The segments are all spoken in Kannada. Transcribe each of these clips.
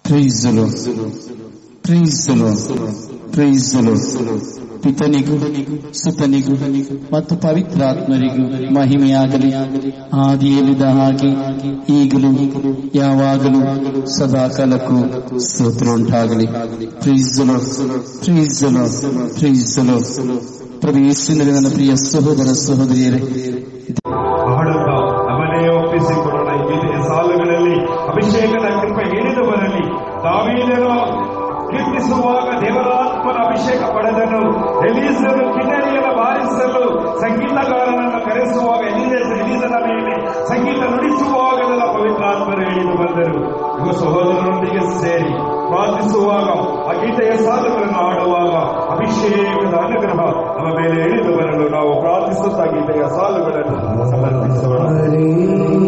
Praise the Lord. Praise the Lord. Praise the Lord. ಪಿತನಿಗೂ ಸುತನಿಗೂ ಮತ್ತು ಪವಿತ್ರಾತ್ಮರಿಗೂ ಮಹಿಮೆಯಾಗಲಿ ಆದಿಯಲ್ಲಿದ್ದ ಹಾಗೆ ಈಗಲೂ ಯಾವಾಗಲೂ ಸದಾ ಕಾಲಕ್ಕೂ ಸ್ತೋತ್ರ ಉಂಟಾಗಲಿ ಪ್ರೀಸ್ ಪ್ರೀಸ್ ಪ್ರೀಸ್ ಪ್ರಭು ಯೇಸುವಿನಲ್ಲಿ ನನ್ನ ಪ್ರಿಯ ಸಹೋದರ ಸಹೋದರಿಯರೇ ಮಾಡುತ್ತ ಅವನೇ ಒಪ್ಪಿಸಿಕೊಡೋಣ ಈ ಗೀತೆಯ ಸಾಲುಗಳಲ್ಲಿ ಅಭಿಷೇಕದ ಕೃಪೆ ಇಳಿದು ಬರಲಿ ದಾವೀದನು ಕೀರ್ತಿಸುವಾಗ ದೇವರಾತ್ಮನ ಅಭಿಷೇಕ ಪಡೆದನು ಎಲೀಸನು ಕಿನ್ನರಿಯನ್ನು ಬಾರಿಸಲು ಸಂಗೀತಗಾರನನ್ನು ಕರೆಸುವಾಗ ಎಲೀಸ ಎಲೀಸನ ಮೇಲೆ ಸಂಗೀತ ನುಡಿಸುವಾಗಲೆಲ್ಲ ಪವಿತ್ರಾತ್ಮರು ಇಳಿದು ಬಂದರು ಇವ ಸಹೋದರರೊಂದಿಗೆ ಸೇರಿ ಪ್ರಾರ್ಥಿಸುವಾಗ ಆ ಗೀತೆಯ ಸಾಲುಗಳನ್ನು ಆಡುವಾಗ ಅಭಿಷೇಕದ ಅನುಗ್ರಹ ನಮ್ಮ ಮೇಲೆ ಇಳಿದು ಬರಲು ನಾವು ಪ್ರಾರ್ಥಿಸುತ್ತಾ ಗೀತೆಯ ಸಾಲುಗಳನ್ನು ಸಮರ್ಪಿಸೋಣ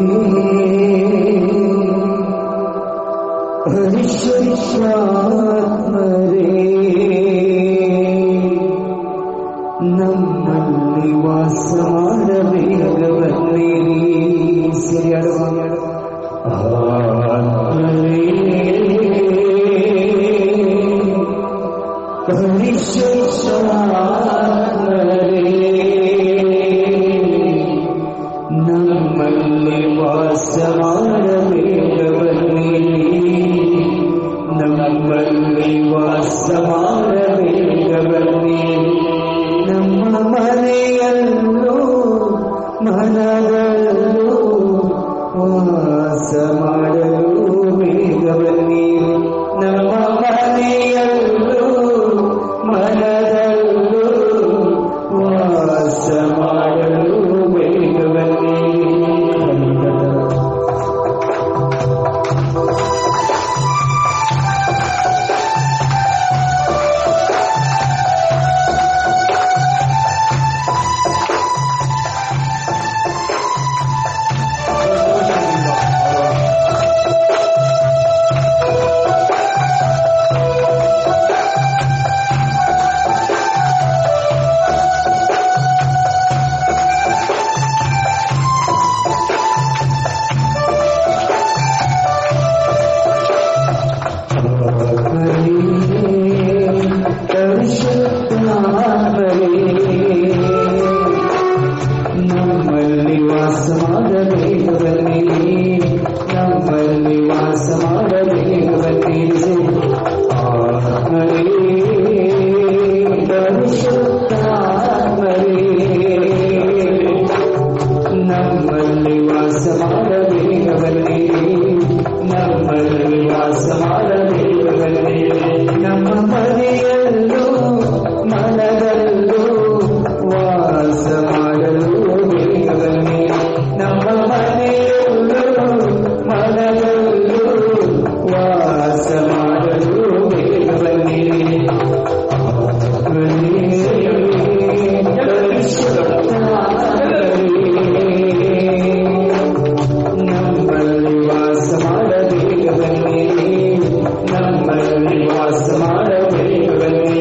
ಪರಿಶುದ್ಧಾತ್ಮರೇ ನಮ್ಮಲ್ಲಿ ವಾಸ ಮಾಡಬೇಕವಲ್ಲಿ ಸರಿ ಆಡುವಾಗ ಆತ್ಮರೇ ಪರಿಶುದ್ಧಾತ್ಮರೇ ನಮ್ಮಲ್ಲಿ ವಾಸ ಮಾಡಬೇಕವಲ್ಲಿ ನಮ್ಮಲ್ಲಿ ವಾಸ ಮಾಡಬೇಕವಲ್ಲಿ ನಮ್ಮ ಮನೆಯಲ್ಲೂ ಮನದಲ್ಲೂ ವಾಸ ಮಾಡಲು ಬೇಗವಲ್ಲಿ ನಮ್ಮ ಮನೆಯಲ್ಲೂ ಮನದಲ್ಲೂ ವಾಸ ಮಾಡಲು ಬೇಗವಲ್ಲಿ ನಮ್ಮಲ್ಲಿ ವಾಸ ಮಾಡಬೇಕವಲ್ಲಿ ನಮ್ಮಲ್ಲಿ ವಾಸ ಮಾಡಬೇಕವಲ್ಲಿ ಆತ್ಮರೇ ಪರಿಶುದ್ಧಾತ್ಮರೇ ನಮ್ಮಲ್ಲಿ ವಾಸ ಮಾಡಬೇಕವಲ್ಲಿ ನಮ್ಮಲ್ಲಿ ವಾಸ ಮಾಡಬೇಕವಲ್ಲಿ ನಮ್ಮ ಮನೆಯಲ್ಲೂ ಮನದಲ್ಲೂ ವಾಸ ಮಾಡಲು ಬೇಕವಲ್ಲಿ ನಮ್ಮ ಮನೆಯಲ್ಲೂ ಮನದಲ್ಲೂ ವಾಸ ಮಾಡಲು ಬೇಕವಲ್ಲಿ ನಮ್ಮಲ್ಲಿ ವಾಸ ಮಾಡಬೇಕವಲ್ಲಿ ನಮ್ಮಲ್ಲಿ ವಾಸ ಮಾಡಬೇಕವಲ್ಲಿ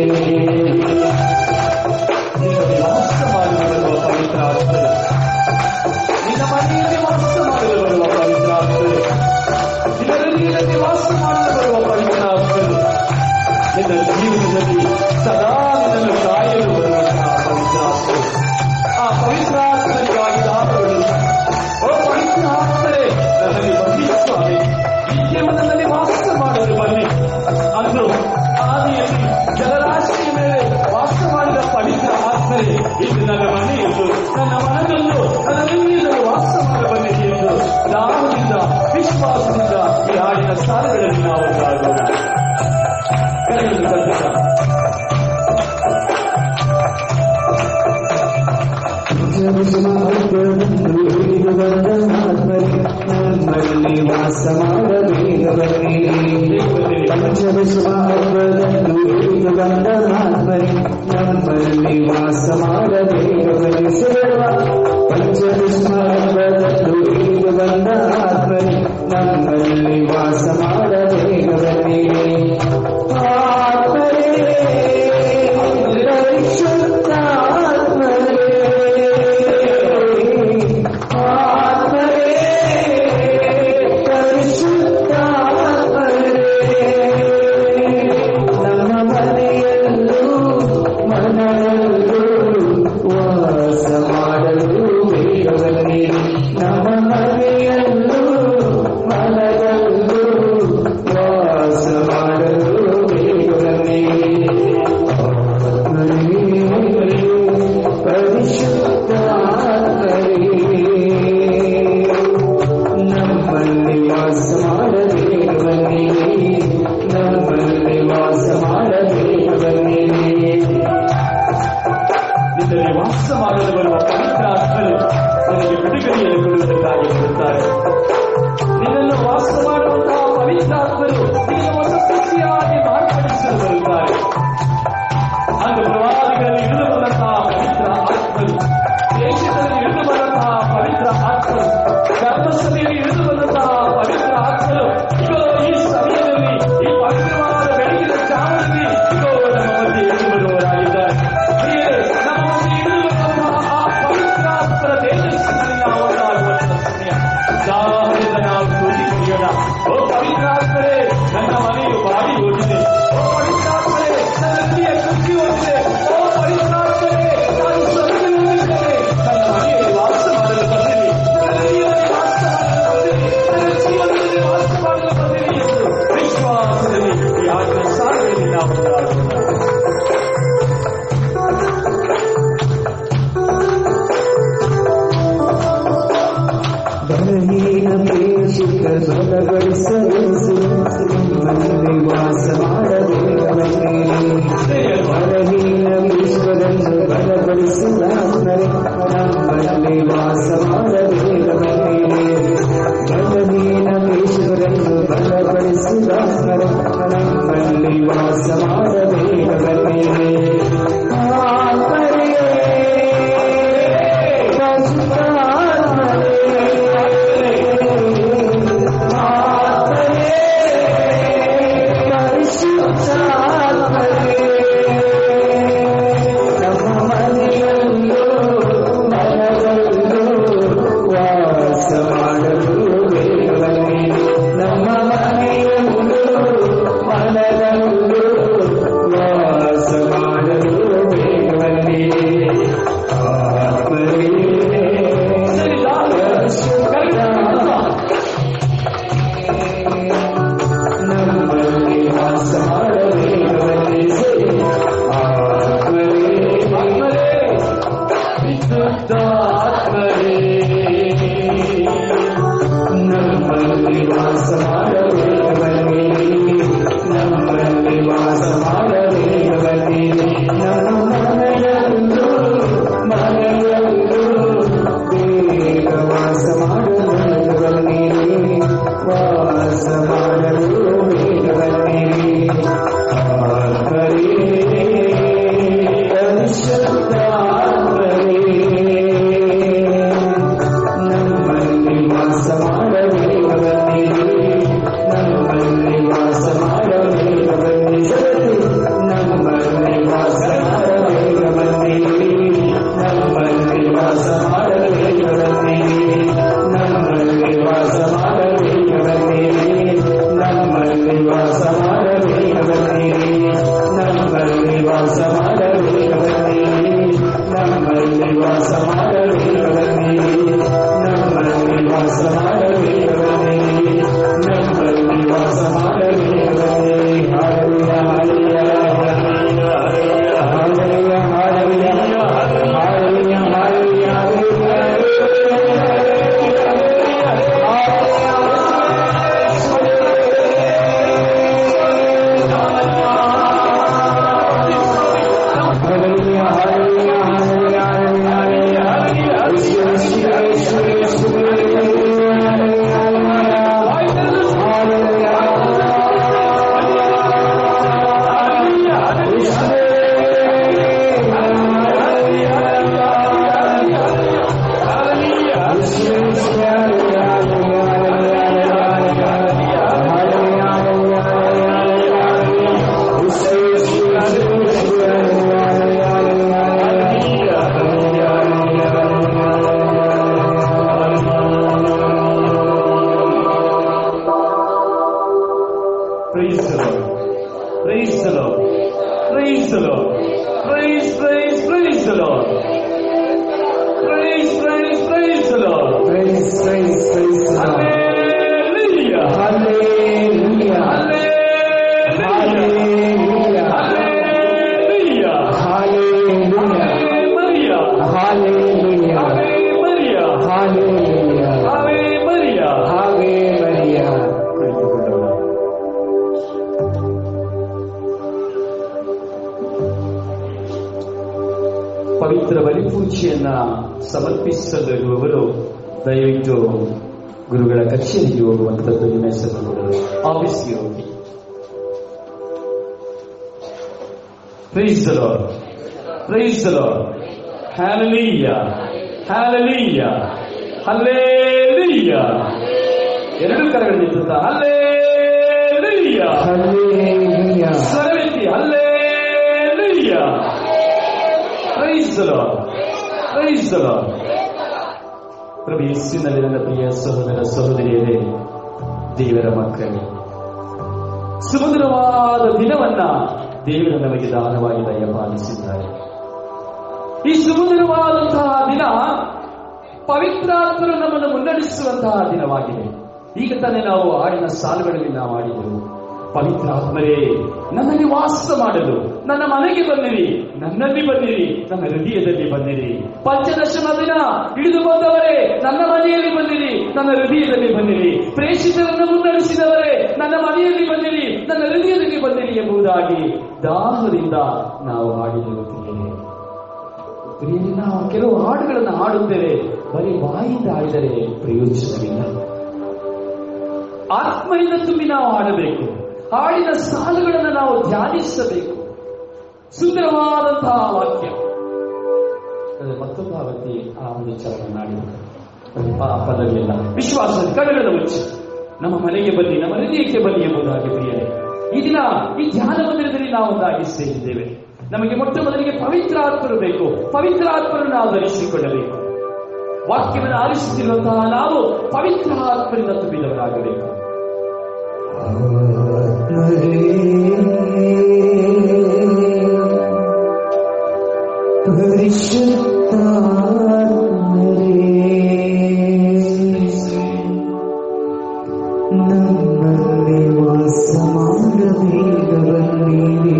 ವಾಸ ಮಾಡಲು ಪವಿತ್ರ ಆಗ್ತದೆ ನಿನ್ನ ಮನೆಯಲ್ಲಿ ವಾಸ ಮಾಡಲು ಬರುವ ಪವಿತ್ರ ಆಗ್ತದೆ ನಿನ್ನ ನೀರಲ್ಲಿ ವಾಸ ಮಾಡಲು ಬರುವ ಪವಿತ್ರ ಆಗ್ತದೆ ನಿನ್ನ ಜೀವನದಲ್ಲಿ ಸದಾ ನಿನ್ನನ್ನು ಕಾಯಲು ಬರುವಂತಹ ಪವಿತ್ರ ಆಗ್ತದೆ ಆ ಪವಿತ್ರ ಆತ್ಮರಿಗಾಗಿ ದಾನಗಳು ಓ ಪವಿತ್ರ ಆತ್ಮರೇ ನನ್ನಲ್ಲಿ ಬನ್ನಿ ಸ್ವಾಮಿ ನಿತ್ಯವೂ ನನ್ನಲ್ಲಿ ವಾಸ ಮಾಡಲು ಬನ್ನಿ ಅಂದು ಆದಿಯಲ್ಲಿ ಜಲರಾಶಿಯ ಮೇಲೆ ವಾಸ ಮಾಡಿದ ಪವಿತ್ರ ಆತ್ಮರೇ ಇದು ನನ್ನ ಮನೆಯಲ್ಲೂ ನನ್ನ ಮನದಲ್ಲೂ ನನ್ನ ನೀರಿನಲ್ಲೂ ವಾಸ ಮಾಡಬಲ್ಲಿದೆ ಎಂದು ದಾನದಿಂದ ವಿಶ್ವಾಸದಿಂದ ಈ ಹಾಡಿನ ಸಾಲುಗಳಲ್ಲಿ ನಾವು ಸಾಗೋಣ ಕರೆಯನ್ನು ಕಲಿತ ನಮ್ಮಲ್ಲಿ ವಾಸ ಮಾಡಬೇಕವರೇ ಪಂಚದಶಮಾತ್ಮದಲ್ಲಿ ಗಂಧನಾತ್ಮರಿ ನಮ್ಮಲ್ಲಿ ವಾಸ ಮಾಡಬೇಕವರೇ ಸೇರುವ ಪಂಚದಶಮಾತ್ಮದಲ್ಲಿ ಗಂಧನಾತ್ಮರಿ ನಮ್ಮಲ್ಲಿ ವಾಸ ಮಾಡಬೇಕವರೇ ಆತ್ಮರೇ ಪರಿಶುದ್ಧಾತ್ಮರೇ ಆತ್ಮರೇ ಪರಿಶುದ್ಧಾತ್ಮರೇ ನಮ್ಮಲ್ಲಿ ವಾಸ ಮಾಡಬೇಕು ಬನ್ನಿರಿ ನಮ್ಮಲ್ಲಿ ವಾಸ ಮಾಡಬೇಕು ಬನ್ನಿರಿ ನಿನ್ನಲ್ಲಿ ವಾಸ ಮಾಡಲು ಬರುವ ಪವಿತ್ರಾತ್ಮರು ನನಗೆ ಬಿಡುಗಡೆಯನ್ನು ಕೊಡುವುದಕ್ಕಾಗಿ ಬರುತ್ತಾರೆ ನಿನ್ನನ್ನು ವಾಸ ಮಾಡುವಂತಹ ಪವಿತ್ರಾತ್ಮರು ನಿನ್ನ ಹೊಸ ಸೃಷ್ಟಿಯಾಗಿ ಮಾರ್ಪಡಿಸಲು ಬರುತ್ತಾರೆ ಅಂದು ಪ್ರವಾದಿಗಳಲ್ಲಿ ಇಳಿದು ಬಂದಂತಹ ಪವಿತ್ರ ಆತ್ಮರು ದೇಶದಲ್ಲಿ ಇಳಿದು ಬಂದಂತಹ ಪವಿತ್ರ ಆತ್ಮರು ಧರ್ಮಸಭೆಯಲ್ಲಿ ಇಳಿದು ಬಂದಂತಹ ಪವಿತ್ರ ಆತ್ಮರು ಇಗೋ ಈ ಸಮಯದಲ್ಲಿ ಈ ಪವಿತ್ರವಾದ ಬೆಳಗಿನ ಜಾವದಲ್ಲಿ ಇಗೋ ನಮ್ಮ ಮಧ್ಯೆ ಇಳಿದು ಬರುವವರಾಗಿದ್ದಾರೆ ಪ್ರಿಯರೇ, ನಮ್ಮ ಮಧ್ಯೆ ಇಳಿದು ಬಂದಂತಹ ಆ ಪವಿತ್ರ ಆತ್ಮರ ತೇಜಸ್ಸಿನಲ್ಲಿ ನಾವು ಒಂದಾಗುವಂತಹ ಸಮಯ ದಾಹದಿಂದ ನಾವು ತುದಿ ಕುಡಿಯೋಣ ಓ ಪವಿತ್ರಾತ್ಮರೇ ನನ್ನ ಮನೆಯು ಬಾಡಿ ಹೋಗಿದೆ ಓ ಪವಿತ್ರಾತ್ಮರೇ ನನ್ನ ಹೃದಯ ಶುದ್ಧಿ ಹೋಗಿದೆ ಓ ಪವಿತ್ರಾತ್ಮರೇ ನಾನು ಸ್ವರ್ಗಕ್ಕೆ ಹೋಗಿದ್ದೇನೆ ನನ್ನ ಮನೆಯಲ್ಲಿ ವಾಸ ಮಾಡಲು ಬಂದಿರಿ ನನ್ನ ಹೃದಯದಲ್ಲಿ ವಾಸ ಮಾಡಲು ಬಂದಿರಿ ನನ್ನ ಜೀವನದಲ್ಲಿ ವಾಸ ಮಾಡಲು ಬಂದಿರಿ ಎಂದು ವಿಶ್ವಾಸದಲ್ಲಿ ಈ ಆಜ್ಞೆ ಸಾಧನೆಯಲ್ಲಿ ನಾವು ಮುಂದಾಗೋಣ. ಬಲಹೀನ ಪ್ರೇಷಿತ ಬಲಗೊಳಿಸಲು ನಿಮ್ಮಲ್ಲಿ ವಾಸ ಮಾಡಬೇಕು ಬನ್ನಿರಿ ಬಲಹೀನ ವಿಶ್ವವನ್ನು ಬಲಗೊಳಿಸಿದ ನಮ್ಮಲ್ಲಿ ವಾಸ ಮಾಡಬೇಕು ಬನ್ನಿರಿ ಬಲಹೀನ ವಿಶ್ವವನ್ನು ಬಲಗೊಳಿಸಿದ ನಮ್ಮಲ್ಲಿ ವಾಸ ಮಾಡಬೇಕು ಬನ್ನಿರಿ ಆತನೇ ನಮ್ಮ ಮನೆಯಲ್ಲೂ ಮನದಲ್ಲೂ ವಾಸ ಮಾಡಲು ಬೇಗವಲ್ಲಿ ಸರಿ, ದಾಸ, ಕರೆಕ್ಟ್. ನಮ್ಮಲ್ಲಿ ವಾಸ ಮಾಡಬೇಕವಲ್ಲಿ ಆತ್ಮರೇ, ವಿಶುದ್ಧ ಆತ್ಮರೇ ನಮ್ಮಲ್ಲಿ ವಾಸ ಮಾಡಬೇಕವಲ್ಲಿ ನಮ್ಮಲ್ಲಿ ವಾಸ ಮಾಡಬೇಕವಲ್ಲಿ ನಮ್ಮ ಮನೆಯಲ್ಲೂ ಮನೆಯಲ್ಲೂ ಬೇಗ ವಾಸ ಮಾಡಬೇಕವಲ್ಲಿ ವಾಸ ಮಾಡಲು ಬೇಕವಲ್ಲಿ ಆತ್ಮರೇ ಪರಿಶುದ್ಧ ಆತ್ಮರೇ ನಮ್ಮಲ್ಲಿ ವಾಸ ಮಾಡಬೇಕವಲ್ಲಿ ನಮ್ಮಲ್ಲಿ ವಾಸ ಮಾಡಬೇಕವಲ್ಲಿ ನಮ್ಮಲ್ಲಿ ವಾಸ ಮಾಡಬೇಕವಲ್ಲಿ ನಮ್ಮಲ್ಲಿ ವಾಸ ಮಾಡಬೇಕವಲ್ಲಿ ನಮ್ಮಲ್ಲಿ ವಾಸ ಮಾಡಬೇಕವಲ್ಲಿ ನಮ್ಮಲ್ಲಿ ವಾಸ ಮಾಡಬೇಕವಲ್ಲಿ ನಮ್ಮಲ್ಲಿ ವಾಸ ಮಾಡಬೇಕವಲ್ಲಿ ನಮ್ಮಲ್ಲಿ ವಾಸ ಮಾಡಬೇಕವಲ್ಲಿ ನಮ್ಮಲ್ಲಿ ವಾಸ ಮಾಡಬೇಕವಲ್ಲಿ ನಮ್ಮಲ್ಲಿ ವಾಸ ಮಾಡಬೇಕವಲ್ಲಿ hallelujah hallelujah hallelujah hallelujah hallelujah hallelujah hallelujah hallelujah hallelujah hallelujah Praise the Lord. Praise the Lord. Praise the Lord. Praise, praise, praise the Lord. Praise, praise, praise the Lord. Praise, praise, praise the Lord. Hallelujah. Hallelujah. Hallelujah. Hallelujah. Hallelujah. Hallelujah. Ave Maria. Hallelujah. Ave Maria. Hallelujah. Ave Maria. Ave ಸಮರ್ಪಿಸಲಿರುವವರು ದಯವಿಟ್ಟು ಗುರುಗಳ ಕಚೇರಿಗೆ ಹೋಗುವಂಥದ್ದು ನಿಮ್ಮ ಹೆಸರು ನೋಡಲು ಆಫೀಸ್ಗೆ ಹೋಗಿ Praise the Lord. Praise the Lord. Hallelujah. Hallelujah. Hallelujah. ಎರಡು ಕರಗಳು ನಿಂತ Hallelujah. Hallelujah. ಸ್ವರವೆತ್ತಿ Hallelujah. Praise the Lord. Praise the Lord. ಪ್ರಭು ಯೇಸುವಿನಲ್ಲಿ ನನ್ನ ಪ್ರಿಯ ಸಹೋದರ ಸಹೋದರಿಯರೇ ದೇವರ ಮಕ್ಕಳೇ ಸುಮಧುರವಾದ ದಿನವನ್ನ ದೇವರು ನಮಗೆ ದಾನವಾಗಿ ದಯಪಾಲಿಸಿದ್ದಾರೆ ಈ ಸುಮಧುರವಾದಂತಹ ದಿನ ಪವಿತ್ರಾತ್ಮರು ನಮ್ಮನ್ನು ಮುನ್ನಡೆಸುವಂತಹ ದಿನವಾಗಿದೆ ಈಗ ತಾನೇ ನಾವು ಹಾಡಿನ ಸಾಲುಗಳಲ್ಲಿ ನಾವು ಆಡಿದೆವು ಪವಿತ್ರಾತ್ಮರೇ ನನ್ನಲ್ಲಿ ವಾಸ ಮಾಡಲು ನನ್ನ ಮನೆಗೆ ಬಂದಿರಿ ನನ್ನಲ್ಲಿ ಬಂದಿರಿ ನನ್ನ ಹೃದಯದಲ್ಲಿ ಬಂದಿರಿ ಪಂಚದಶಮ ದಿನ ಹಿಡಿದು ಬಂದವರೇ ನನ್ನ ಮನೆಯಲ್ಲಿ ಬಂದಿರಿ ನನ್ನ ಹೃದಯದಲ್ಲಿ ಬಂದಿರಿ ಪ್ರೇಷಿತರನ್ನು ಮುನ್ನಡೆಸಿದವರೇ ನನ್ನ ಮನೆಯಲ್ಲಿ ಬಂದಿರಿ ನನ್ನ ಹೃದಯದಲ್ಲಿ ಬಂದಿರಿ ಎಂಬುದಾಗಿ ದಾಹದಿಂದ ನಾವು ಹಾಡಿದೆವು ಪ್ರಿಯರೇ. ಪ್ರಿಯರೇ, ನಾವು ಕೆಲವು ಹಾಡುಗಳನ್ನು ಹಾಡುತ್ತೇವೆ ಬರೀ ಬಾಯಿಂದ ಹಾಡಿದರೆ ಪ್ರಯೋಜನವಿಲ್ಲ ಆತ್ಮದಿಂದ ತುಂಬಿ ನಾವು ಹಾಡಬೇಕು ಹಾಡಿನ ಸಾಲುಗಳನ್ನು ನಾವು ಧ್ಯಾನಿಸಬೇಕು ಸುಂದರವಾದಂತಹ ವಾಕ್ಯ ಅದೇ ಮತ್ತೊಬ್ಬ ವ್ಯಕ್ತಿ ಆ ಒಂದು ಚರಣ ನಾಡಿದ ಪದವಿಯಲ್ಲ ವಿಶ್ವಾಸದ ಕಡೆಗಳ ಮುಚ್ಚಿ ನಮ್ಮ ಮನೆಗೆ ಬನ್ನಿ ನಮ್ಮ ಹೃದಯಕ್ಕೆ ಬನ್ನಿ ಎಂಬುದಾಗಿ ಪ್ರಿಯರೇ ಈ ದಿನ ಈ ಧ್ಯಾನ ಮಂದಿರದಲ್ಲಿ ನಾವು ಒಂದಾಗಿ ಸೇರಿದ್ದೇವೆ ನಮಗೆ ಮೊಟ್ಟ ಮೊದಲಿಗೆ ಪವಿತ್ರ ಆತ್ಮರು ಬೇಕು ಪವಿತ್ರ ಆತ್ಮರು ನಾವು ಧರಿಸಿಕೊಳ್ಳಬೇಕು ವಾಕ್ಯವನ್ನು ಆಲಿಸುತ್ತಿರುವಂತಹ ನಾವು ಪವಿತ್ರ ಆತ್ಮರಿಂದ ತುಂಬಿದವರಾಗಬೇಕು ನಮ್ಮಲ್ಲಿ ವಾಸ ಮಾಡಬೇಕವನ್ನಿರಿ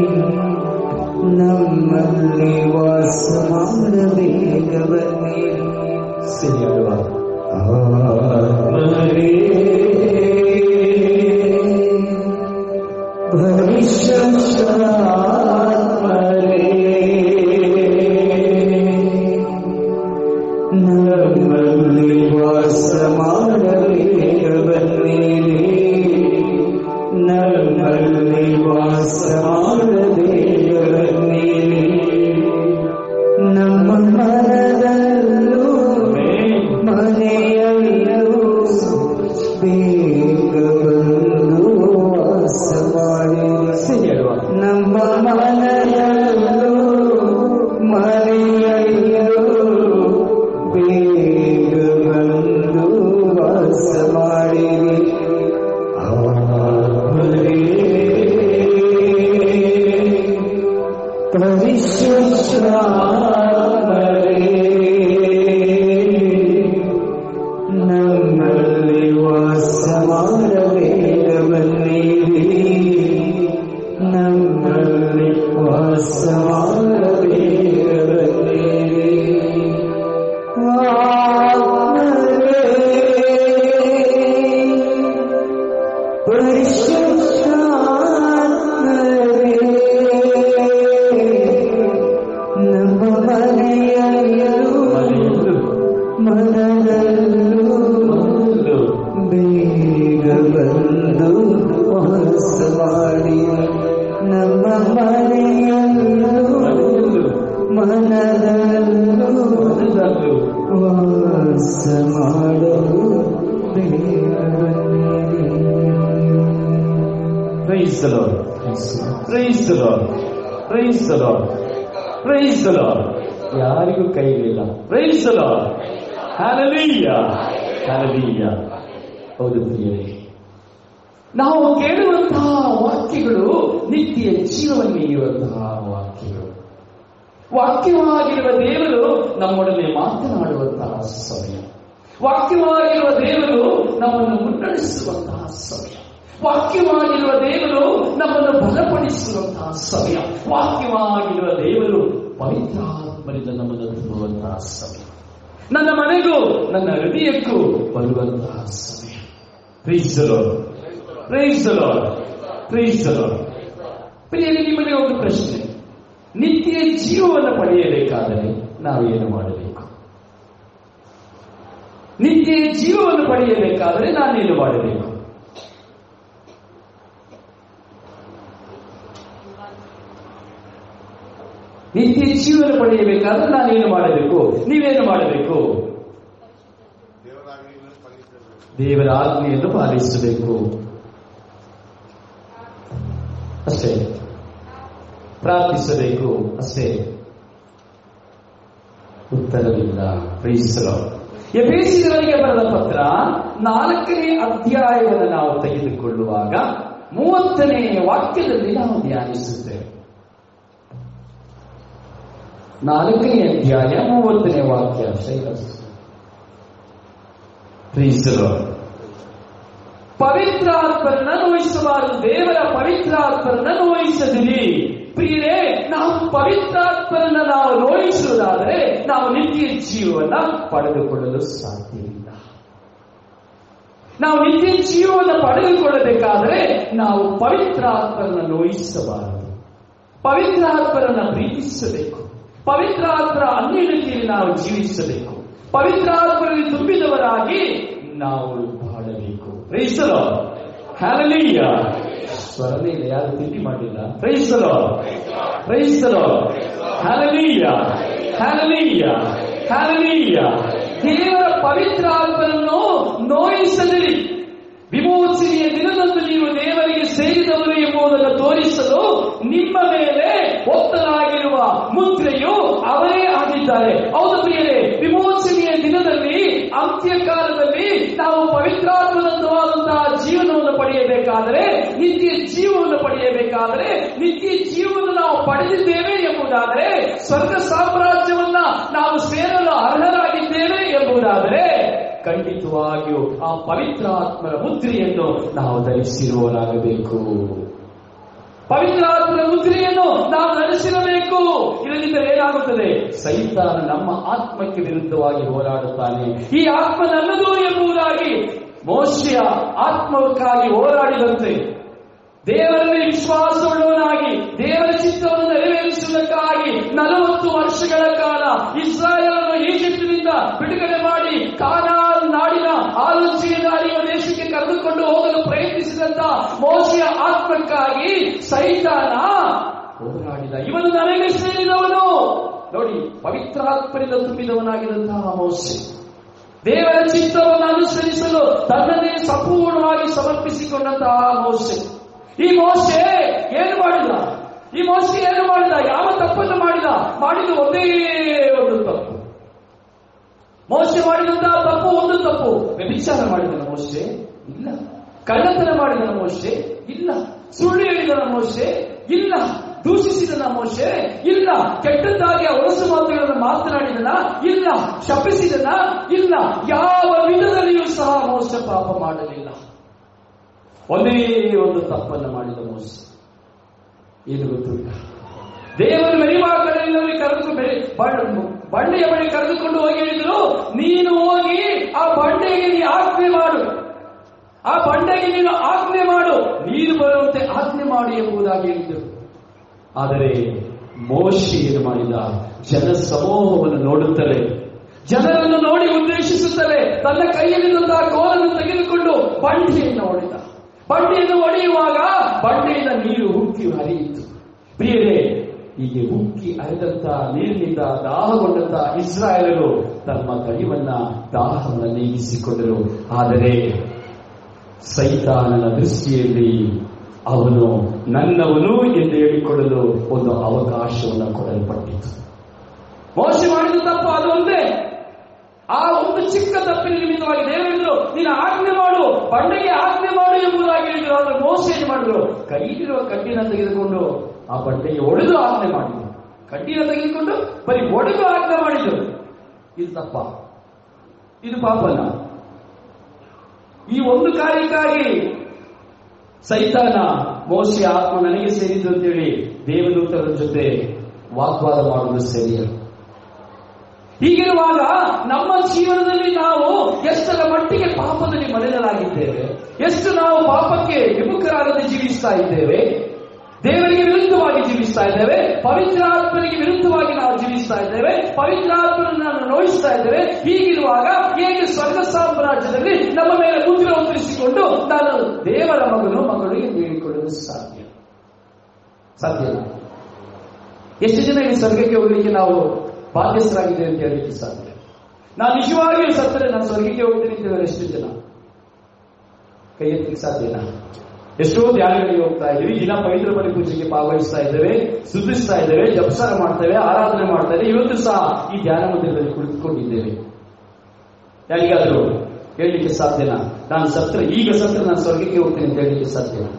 ನಮ್ಮಲ್ಲಿ ವಾಸ ಮಾಡಬೇಕವನ್ನಿರಿ ಸರಿಯಾಗುವ ಆತ್ಮರೇ ಭವಿಷ್ಯತ್ರಾತ್ಮರೇ ನಮ್ಮಲ್ಲಿ ವಾಸ ಮಾಡಬೇಕವನ್ನಿರಿ ನಮ್ಮಲ್ಲಿ ವಾಸ ಮಾಡಬೇಕವನ್ನಿರಿ ನಮ್ಮ ಮನದಲ್ಲೂ ಮನೆಯಲ್ಲೂ ಬೇಗ ಬಂದು ವಾಸ ಮಾಡಿರಿ ಸರಿಯಾಗುವ ನಮ್ಮ ಮನೆಯಲ್ಲೂ ಮನೆಯಲ್ಲೂ ಬೇಗ ಬಂದು ವಾಸ ಮಾಡಿರಿ ಆತ್ಮರೇ, ಪರಿಶುದ್ಧಾತ್ಮರೇ, ನಮ್ಮಲ್ಲಿ ವಾಸ ಮಾಡಬೇಕವನ್ನಿರಿ ನಮ್ಮಲ್ಲಿ ವಾಸ ಮಾಡಬೇಕವನ್ನಿರಿ ಆತ್ಮರೇ, ಪರಿಶುದ್ಧಾತ್ಮರೇ, ನಮ್ಮ ಮನೆಯಲ್ಲೂ ಮನದಲ್ಲೂ ಬೇಗ ಬಂದು ವಾಸ ಮಾಡಿ ನಮ್ಮ ಮನೆಯಲ್ಲೂ ಮನದಲ್ಲೂ ವಾಸ ಮಾಡಲು ಬೇಗ ಬನ್ನಿರಿ. Praise the Lord. Praise the Lord. Praise the Lord. Praise the Lord. ಯಾರಿಗೂ ಕೈಗಳಿಲ್ಲ Praise the Lord. Hallelujah. Hallelujah. ಹೌದು ಪ್ರಿಯರೇ ನಾವು ಕೇಳುವಂತಹ ವಾಕ್ಯಗಳು ನಿತ್ಯ ಜೀವವನ್ನು ನೀಡುವಂತಹ ವಾಕ್ಯಗಳು ವಾಕ್ಯವಾಗಿರುವ ದೇವರು ನಮ್ಮೊಡನೆ ಮಾತನಾಡುವಂತಹ ಸಮಯ ವಾಕ್ಯವಾಗಿರುವ ದೇವರು ನಮ್ಮನ್ನು ಮುನ್ನಡೆಸುವಂತಹ ಸಮಯ ವಾಕ್ಯವಾಗಿರುವ ದೇವರು ನಮ್ಮನ್ನು ಬಲಪಡಿಸುವಂತಹ ಸಮಯ ವಾಕ್ಯವಾಗಿರುವ ದೇವರು ಪವಿತ್ರಾತ್ಮರಿಂದ ನಮ್ಮನ್ನು ತುಂಬುವಂತಹ ಸಮಯ ನನ್ನ ಮನೆಗೂ ನನ್ನ ಹೃದಯಕ್ಕೂ ಬರುವಂತಹ ಸಮಯ ಪ್ರೀಸ್ ಪ್ರೀಸ್ ಪ್ರೀಸ್ ಪ್ರಿಯರೇ ನಿಮ್ಮಲ್ಲಿ ಒಂದು ಪ್ರಶ್ನೆ ನಿತ್ಯ ಜೀವವನ್ನು ಪಡೆಯಬೇಕಾದರೆ ನಾವು ಏನು ಮಾಡಬೇಕು ನಿತ್ಯ ಜೀವವನ್ನು ಪಡೆಯಬೇಕಾದರೆ ನಾನೇನು ಮಾಡಬೇಕು ನಿತ್ಯ ಜೀವನ ಪಡೆಯಬೇಕಾದ್ರೆ ನಾನೇನು ಮಾಡಬೇಕು ನೀವೇನು ಮಾಡಬೇಕು ದೇವರ ಆಜ್ಞೆಯನ್ನು ಪಾಲಿಸಬೇಕು ಅಷ್ಟೇ ಪ್ರಾರ್ಥಿಸಬೇಕು ಅಷ್ಟೇ ಉತ್ತರವಿಲ್ಲ ಪ್ರೀಸಲು ಎಫೆಸಿಯವರಿಗೆ ಬರೆದ ಪತ್ರ ನಾಲ್ಕನೇ ಅಧ್ಯಾಯವನ್ನು ನಾವು ತೆಗೆದುಕೊಳ್ಳುವಾಗ ಮೂವತ್ತನೇ ವಾಕ್ಯದಲ್ಲಿ ನಾವು ಧ್ಯಾನಿಸುತ್ತೇವೆ ನಾಲ್ಕನೇ ಅಧ್ಯಾಯ ಮೂವತ್ತನೇ ವಾಕ್ಯ ಶೈಲಸ್ ಪ್ರೀಸಲು ಪವಿತ್ರಾತ್ಮರನ್ನ ನೋಯಿಸಬಾರದು ದೇವರ ಪವಿತ್ರಾತ್ಮರನ್ನ ನೋಯಿಸದಿರಿ ಪ್ರಿಯರೇ ನಾವು ಪವಿತ್ರಾತ್ಮರನ್ನ ನಾವು ನೋಯಿಸುವುದಾದರೆ ನಾವು ನಿತ್ಯ ಜೀವನ ಪಡೆದುಕೊಳ್ಳಲು ಸಾಧ್ಯವಿಲ್ಲ ನಾವು ನಿತ್ಯ ಜೀವನ ಪಡೆದುಕೊಳ್ಳಬೇಕಾದರೆ ನಾವು ಪವಿತ್ರಾತ್ಮರನ್ನ ನೋಯಿಸಬಾರದು ಪವಿತ್ರಾತ್ಮರನ್ನ ಪ್ರೀತಿಸಬೇಕು ಪವಿತ್ರಾತ್ಮರ ಅನ್ಯತೆಯಲ್ಲಿ ನಾವು ಜೀವಿಸಬೇಕು ಪವಿತ್ರಾತ್ಮರಲ್ಲಿ ತುಂಬಿದವರಾಗಿ ನಾವು ಬಾಳಬೇಕು ಪ್ರೈಸಲೋ ಹ್ಯಾಲಲೀಯ ಸ್ವರನೇ ಇಲ್ಲ ಯಾರು ತಿಂಡಿ ಮಾಡಿಲ್ಲ ಪ್ರೈಸಲೋ ಪ್ರೈಸಲೋ ಹ್ಯಾಲಲೀಯ ಹ್ಯಾಲಲೀಯ ಹ್ಯಾಲಲೀಯ ದೇವರ ಪವಿತ್ರಾತ್ಮರನ್ನು ನೋಯಿಸದಿರಿ ವಿಮೋಚನೆಯ ದಿನದಂದು ನೀವು ದೇವರಿಗೆ ಸೇರಿದವರು ಎಂಬುದನ್ನು ತೋರಿಸಲು ನಿಮ್ಮ ಮೇಲೆ ಒತ್ತಲಾಗಿರುವ ಮುದ್ರೆಯು ಅವರೇ ಆಗಿದ್ದಾರೆ ಹೌದು ಪ್ರಿಯರೇ ವಿಮೋಚನೆಯ ದಿನದಲ್ಲಿ ಅಂತ್ಯಕಾಲದಲ್ಲಿ ನಾವು ಪವಿತ್ರಾತ್ಮದಂತವಾದಂತಹ ಜೀವನವನ್ನು ಪಡೆಯಬೇಕಾದರೆ ನಿತ್ಯ ಜೀವವನ್ನು ಪಡೆಯಬೇಕಾದರೆ ನಿತ್ಯ ಜೀವನ ನಾವು ಪಡೆದಿದ್ದೇವೆ ಎಂಬುದಾದರೆ ಸ್ವರ್ಗ ಸಾಮ್ರಾಜ್ಯವನ್ನ ನಾವು ಸೇರಲು ಅರ್ಹರಾಗಿದ್ದೇವೆ ಎಂಬುದಾದರೆ ಖಂಡಿತವಾಗಿಯೂ ಆ ಪವಿತ್ರಾತ್ಮರ ಮುದ್ರೆಯನ್ನು ನಾವು ಧರಿಸಿರುವವರಾಗಬೇಕು ಪವಿತ್ರಾತ್ಮರ ಮುದ್ರೆಯನ್ನು ನಾವು ಧರಿಸಿರಬೇಕು ಇದರಿಂದ ಏನಾಗುತ್ತದೆ ಸೈತಾನ ನಮ್ಮ ಆತ್ಮಕ್ಕೆ ವಿರುದ್ಧವಾಗಿ ಹೋರಾಡುತ್ತಾನೆ ಈ ಆತ್ಮ ನನ್ನದು ಎಂಬುದಾಗಿ ಮೋಶೆಯ ಆತ್ಮಕ್ಕಾಗಿ ಹೋರಾಡಿದಂತೆ ದೇವರಲ್ಲಿ ವಿಶ್ವಾಸವುಳ್ಳವನಾಗಿ ದೇವರ ಚಿತ್ತವನ್ನು ನೆರವೇರಿಸುವುದಕ್ಕಾಗಿ ನಲವತ್ತು ವರ್ಷಗಳ ಕಾಲ ಇಸ್ರಾಯೇಲನ್ನು ಈಜಿಪ್ಟಿನಿಂದ ಬಿಡುಗಡೆ ಮಾಡಿ ಕಾನಾಲ್ ನಾಡಿನ ಆಲೋಚನೆ ನಾಡಿನ ದೇಶಕ್ಕೆ ಕರೆದುಕೊಂಡು ಹೋಗಲು ಪ್ರಯತ್ನಿಸಿದಂತ ಮೋಶೆಯ ಆತ್ಮಕ್ಕಾಗಿ ಸೈತಾನ ಹೋರಾಡಿದ ಇವನು ನನಗೆ ಸೇರಿದವನು ನೋಡಿ ಪವಿತ್ರಾತ್ಮರಿಂದ ತುಂಬಿದವನಾಗಿದ್ದಂತಹ ಮೋಶೆ ದೇವರ ಚಿತ್ತವನ್ನು ಅನುಸರಿಸಲು ತನ್ನನ್ನೇ ಸಂಪೂರ್ಣವಾಗಿ ಸಮರ್ಪಿಸಿಕೊಂಡಂತಹ ಮೋಶೆ ಈ ಮೋಶೆ ಏನು ಮಾಡಿದ ಈ ಮೋಶೆ ಏನು ಮಾಡಿದ ಯಾವ ತಪ್ಪನ್ನು ಮಾಡಿದ ಮಾಡಿದ ಒಂದೇ ಒಂದು ತಪ್ಪು ಮೋಶೆ ಮಾಡಿದಂತಹ ತಪ್ಪು ಒಂದು ತಪ್ಪು ವ್ಯಭಿಚಾರ ಮಾಡಿದನ ಮೋಶೆ ಇಲ್ಲ ಕಳ್ಳತನ ಮಾಡಿದನ ಮೋಶೆ ಇಲ್ಲ ಸುಳ್ಳು ಹೇಳಿದನ ಮೋಶೆ ಇಲ್ಲ ದೂಷಿಸಿದನ ಮೋಶೆ ಇಲ್ಲ ಕೆಟ್ಟದ್ದಾಗಿ ಹೊಲಸು ಮಾತುಗಳನ್ನು ಮಾತನಾಡಿದನ ಇಲ್ಲ ಶಪಿಸಿದನ ಇಲ್ಲ ಯಾವ ವಿಧದಲ್ಲಿಯೂ ಸಹ ಮೋಸ ಪಾಪ ಮಾಡಲಿಲ್ಲ ಒಂದೇ ಒಂದು ತಪ್ಪನ್ನು ಮಾಡಿದ ಮೋಸ ಏನು ಗೊತ್ತಿಲ್ಲ ದೇವರು ಮೆರಿವಾಕಡೆಯಲ್ಲಿ ಕರೆದುಕೊಂಡು ಬಂಡೆಯ ಬಳಿ ಕರೆದುಕೊಂಡು ಹೋಗಿ ಹೇಳಿದ್ರು ನೀನು ಹೋಗಿ ಆ ಬಂಡೆಗೆ ನೀ ಆಜ್ಞೆ ಮಾಡು ಆ ಬಂಡೆಗೆ ನೀನು ಆಜ್ಞೆ ಮಾಡು ನೀರು ಬರುವಂತೆ ಆಜ್ಞೆ ಮಾಡಿ ಎಂಬುದಾಗಿ ಹೇಳಿದರು ಆದರೆ ಮೋಶಿ ಏನು ಮಾಡಿದ ಜನ ಸಮೂಹವನ್ನು ನೋಡುತ್ತಲೇ ಜನರನ್ನು ನೋಡಿ ಉದ್ದೇಶಿಸುತ್ತಲೇ ತನ್ನ ಕೈಯಲ್ಲಿದ್ದಂತಹ ಕೋಲನ್ನು ತೆಗೆದುಕೊಂಡು ಬಂಡೆಯನ್ನು ಹೊಡೆದ ಬಂಡೆಯನ್ನು ಹೊಡೆಯುವಾಗ ಬಂಡೆಯಿಂದ ನೀರು ಉಕ್ಕಿ ಹರಿಯಿತು ಪ್ರಿಯರೇ ಹೀಗೆ ಉಕ್ಕಿ ಹರಿದಂತ ನೀರಿನಿಂದ ದಾಹಗೊಂಡಂತ ಇಸ್ರಾಯೇಲರು ತಮ್ಮ ಕೈವನ್ನ ದಾಹವನ್ನು ನೀಗಿಸಿಕೊಂಡರು ಆದರೆ ಸೈತಾನನ ದೃಷ್ಟಿಯಲ್ಲಿ ಅವನು ನನ್ನವನು ಎಂದು ಹೇಳಿಕೊಳ್ಳಲು ಒಂದು ಅವಕಾಶವನ್ನು ಕೊಡಲ್ಪಟ್ಟಿತು ಮೋಸ ಮಾಡಿದ ತಪ್ಪು ಅದು ಒಂದೇ ಆ ಒಂದು ಚಿಕ್ಕ ತಪ್ಪಿನ ನಿಮಿತ್ತವಾಗಿ ದೇವರೆಂದರು ನೀನು ಆಜ್ಞೆ ಮಾಡು ಬಂಡೆಗೆ ಆಜ್ಞೆ ಮಾಡು ಎಂಬುದಾಗಿ ಹೇಳಿದ್ರು ಆದ್ರೆ ಮೋಸ ಏನು ಮಾಡಿದ್ರು ಕೈಲಿರುವ ಕಡ್ಡಿನ ತೆಗೆದುಕೊಂಡು ಆ ಬಂಡೆಗೆ ಒಡೆದು ಆಜ್ಞೆ ಮಾಡಿದ್ರು ಕಡ್ಡಿನ ತೆಗೆದುಕೊಂಡು ಬರೀ ಒಡೆದು ಆಜ್ಞೆ ಮಾಡಿದ್ರು ಇದು ತಪ್ಪ ಇದು ಪಾಪನ ಈ ಒಂದು ಕಾರ್ಯಕ್ಕಾಗಿ ಸೈತಾನ ಮೋಸಿ ಆತ್ಮ ನನಗೆ ಸೇರಿದ್ದು ಅಂತೇಳಿ ದೇವದೂತರ ಜೊತೆ ವಾಗ್ವಾದ ಮಾಡುವುದು ಸರಿಯಲ್ಲ ಹೀಗಿರುವಾಗ ನಮ್ಮ ಜೀವನದಲ್ಲಿ ನಾವು ಎಷ್ಟರ ಮಟ್ಟಿಗೆ ಪಾಪದಲ್ಲಿ ಮನೆಯಲಾಗಿದ್ದೇವೆ ಎಷ್ಟು ನಾವು ಪಾಪಕ್ಕೆ ವಿಮುಖರಾಗದೆ ಜೀವಿಸ್ತಾ ಇದ್ದೇವೆ ದೇವರಿಗೆ ವಿರುದ್ಧವಾಗಿ ಜೀವಿಸ್ತಾ ಇದ್ದೇವೆ ಪವಿತ್ರ ಆತ್ಮನಿಗೆ ವಿರುದ್ಧವಾಗಿ ನಾವು ಜೀವಿಸ್ತಾ ಇದ್ದೇವೆ ಪವಿತ್ರ ಆತ್ಮನನ್ನು ನಾವು ನೋಯಿಸ್ತಾ ಇದ್ದೇವೆ ಹೀಗಿರುವಾಗ ಹೇಗೆ ಸ್ವರ್ಗ ಸಾಮ್ರಾಜ್ಯದಲ್ಲಿ ನಮ್ಮ ಮೇಲೆ ಮುದ್ರೆ ಉತ್ತರಿಸಿಕೊಂಡು ನಾನು ದೇವರ ಮಗನು ಮಗಳು ಎಂದು ಹೇಳಿಕೊಳ್ಳಲು ಸಾಧ್ಯ ಸಾಧ್ಯನಾ ಎಷ್ಟು ಜನ ಈ ಸ್ವರ್ಗಕ್ಕೆ ಹೋಗ್ಲಿಕ್ಕೆ ನಾವು ಬಾಧ್ಯಸ್ಥರಾಗಿದ್ದೇವೆ ಅಂತ ಹೇಳಲಿಕ್ಕೆ ಸಾಧ್ಯ ನಾನು ನಿಜವಾಗಿಯೂ ಸತ್ತರೆ ನಾನು ಸ್ವರ್ಗಕ್ಕೆ ಹೋಗ್ತೀನಿ ಅಂತ ಹೇಳೋರು ಎಷ್ಟು ಜನ ಕೈ ಎತ್ತಲಿಕ್ಕೆ ಸಾಧ್ಯನಾ ಎಷ್ಟೋ ಧ್ಯಾನಗಳಿಗೆ ಹೋಗ್ತಾ ಇದ್ದೀವಿ ದಿನ ಪವಿತ್ರ ಬಲಿ ಪೂಜೆಗೆ ಭಾಗವಹಿಸ್ತಾ ಇದ್ದೇವೆ ಸುಧಿಸ್ತಾ ಇದ್ದೇವೆ ಜಪಸಾರ ಮಾಡ್ತೇವೆ ಆರಾಧನೆ ಮಾಡ್ತೇವೆ ಇವತ್ತು ಸಹ ಈ ಧ್ಯಾನ ಮಂದಿರದಲ್ಲಿ ಕುಳಿತುಕೊಂಡಿದ್ದೇವೆ ಯಾರಿಗಾದ್ರೂ ಹೇಳಲಿಕ್ಕೆ ಸಾಧ್ಯನಾ ನಾನು ಸತ್ರ ಈಗ ಸತ್ರ ನಾನು ಸ್ವರ್ಗಕ್ಕೆ ಹೋಗ್ತೇನೆ ಅಂತ ಹೇಳಲಿಕ್ಕೆ ಸಾಧ್ಯನಾ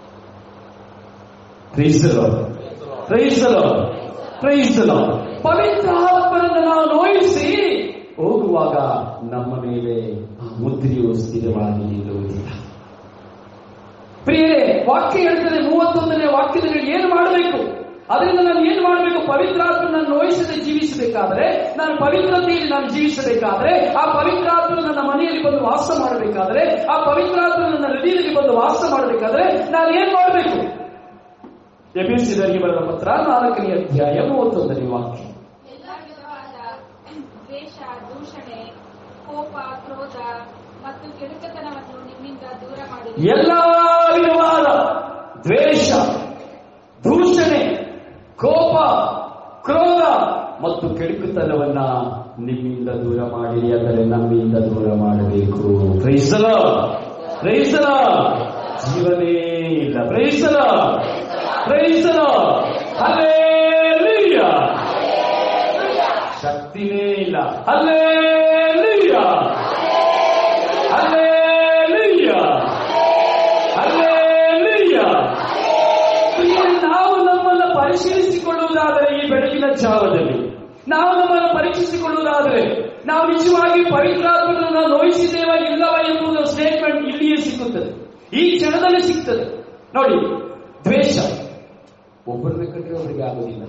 ಕ್ರೈಸ್ತರು ಕ್ರೈಸ್ತರು ಕ್ರೈಸ್ತರು ಪವಿತ್ರ ಆತ್ಮರನ್ನು ನಾವು ನೋಯಿಸಿ ಹೋಗುವಾಗ ನಮ್ಮ ಮೇಲೆ ಆ ಮುದ್ರೆಯು ಸ್ಥಿರವಾಗಿ ನಿಲ್ಲುವುದಿಲ್ಲ ಪ್ರಿಯರೇ ವಾಕ್ಯ ಹೇಳ್ತದೆ ಮೂವತ್ತೊಂದನೇ ವಾಕ್ಯದಲ್ಲಿ ಏನು ಮಾಡಬೇಕು ಅದರಿಂದ ನಾನು ಏನು ಮಾಡಬೇಕು ಪವಿತ್ರಾತ್ಮ ನಾನು ನೋಯಿಸದೆ ಜೀವಿಸಬೇಕಾದ್ರೆ ನಾನು ಪವಿತ್ರತೆಯಲ್ಲಿ ನಾನು ಜೀವಿಸಬೇಕಾದ್ರೆ ಆ ಪವಿತ್ರಾತ್ಮ ನನ್ನ ಮನೆಯಲ್ಲಿ ಬಂದು ವಾಸ ಮಾಡಬೇಕಾದ್ರೆ ಆ ಪವಿತ್ರಾತ್ಮ ನನ್ನ ಹೃದಯದಲ್ಲಿ ಬಂದು ವಾಸ ಮಾಡಬೇಕಾದ್ರೆ ನಾನು ಏನ್ ಮಾಡಬೇಕು ಎಪಿಸಿದರಿಗೆ ಬರೆದ ಪತ್ರ ನಾಲ್ಕನೇ ಅಧ್ಯಾಯ ಮೂವತ್ತೊಂದನೇ ವಾಕ್ಯ ಎಲ್ಲ ವಿಧವಾದ ದ್ವೇಷ ದೂಷಣೆ ಕೋಪ ಕ್ರೋಧ ಮತ್ತು ಕೆಡುಕತನವನ್ನು ನಿಮ್ಮಿಂದ ದೂರ ಮಾಡಿರಿ ಎಲ್ಲಾ ವಿಧವಾದ ದ್ವೇಷ ದೂಷಣೆ ಕೋಪ ಕ್ರೋಧ ಮತ್ತು ಕೆಡುಕುತನವನ್ನ ನಿಮ್ಮಿಂದ ದೂರ ಮಾಡಿರಿ ಅಂದರೆ ನಮ್ಮಿಂದ ದೂರ ಮಾಡಬೇಕು ಕ್ರೈಸಲ ಕ್ರೈಸಲ ಜೀವನೇ ಇಲ್ಲ ಕ್ರೈಸಲ ಕ್ರೈಸಲ ಹಲ್ಲೇಲೂಯ ಶಕ್ತಿನೇ ಇಲ್ಲ ಹಲ್ಲೇಲೂಯ ಹಲ್ಲೇಲೂಯ ಹಲ್ಲೇಲೂಯ ಪ್ರಿಯರೇ, ನಾವು ನಮ್ಮನ್ನು ಪರಿಶೀಲಿಸಿಕೊಳ್ಳುವುದಾದರೆ ಈ ಬೆಳಗಿನ ಜಾವದಲ್ಲಿ ನಾವು ನಮ್ಮನ್ನು ಪರೀಕ್ಷಿಸಿಕೊಳ್ಳುವುದಾದರೆ ನಾವು ನಿಜವಾಗಿ ಪವಿತ್ರಾತ್ಮರನ್ನು ನೋಯಿಸಿದ್ದೇವಾ ಇಲ್ಲವ ಎಂಬುದು ಸ್ಟೇಟ್ಮೆಂಟ್ ಇಲ್ಲಿಯೇ ಸಿಕ್ಕುತ್ತದೆ ಈ ಕ್ಷಣದಲ್ಲಿ ಸಿಗ್ತದೆ ನೋಡಿ ದ್ವೇಷ ಒಬ್ಬರು ಬೇಕಂದ್ರೆ ಅವರಿಗೆ ಆಗೋದಿಲ್ಲ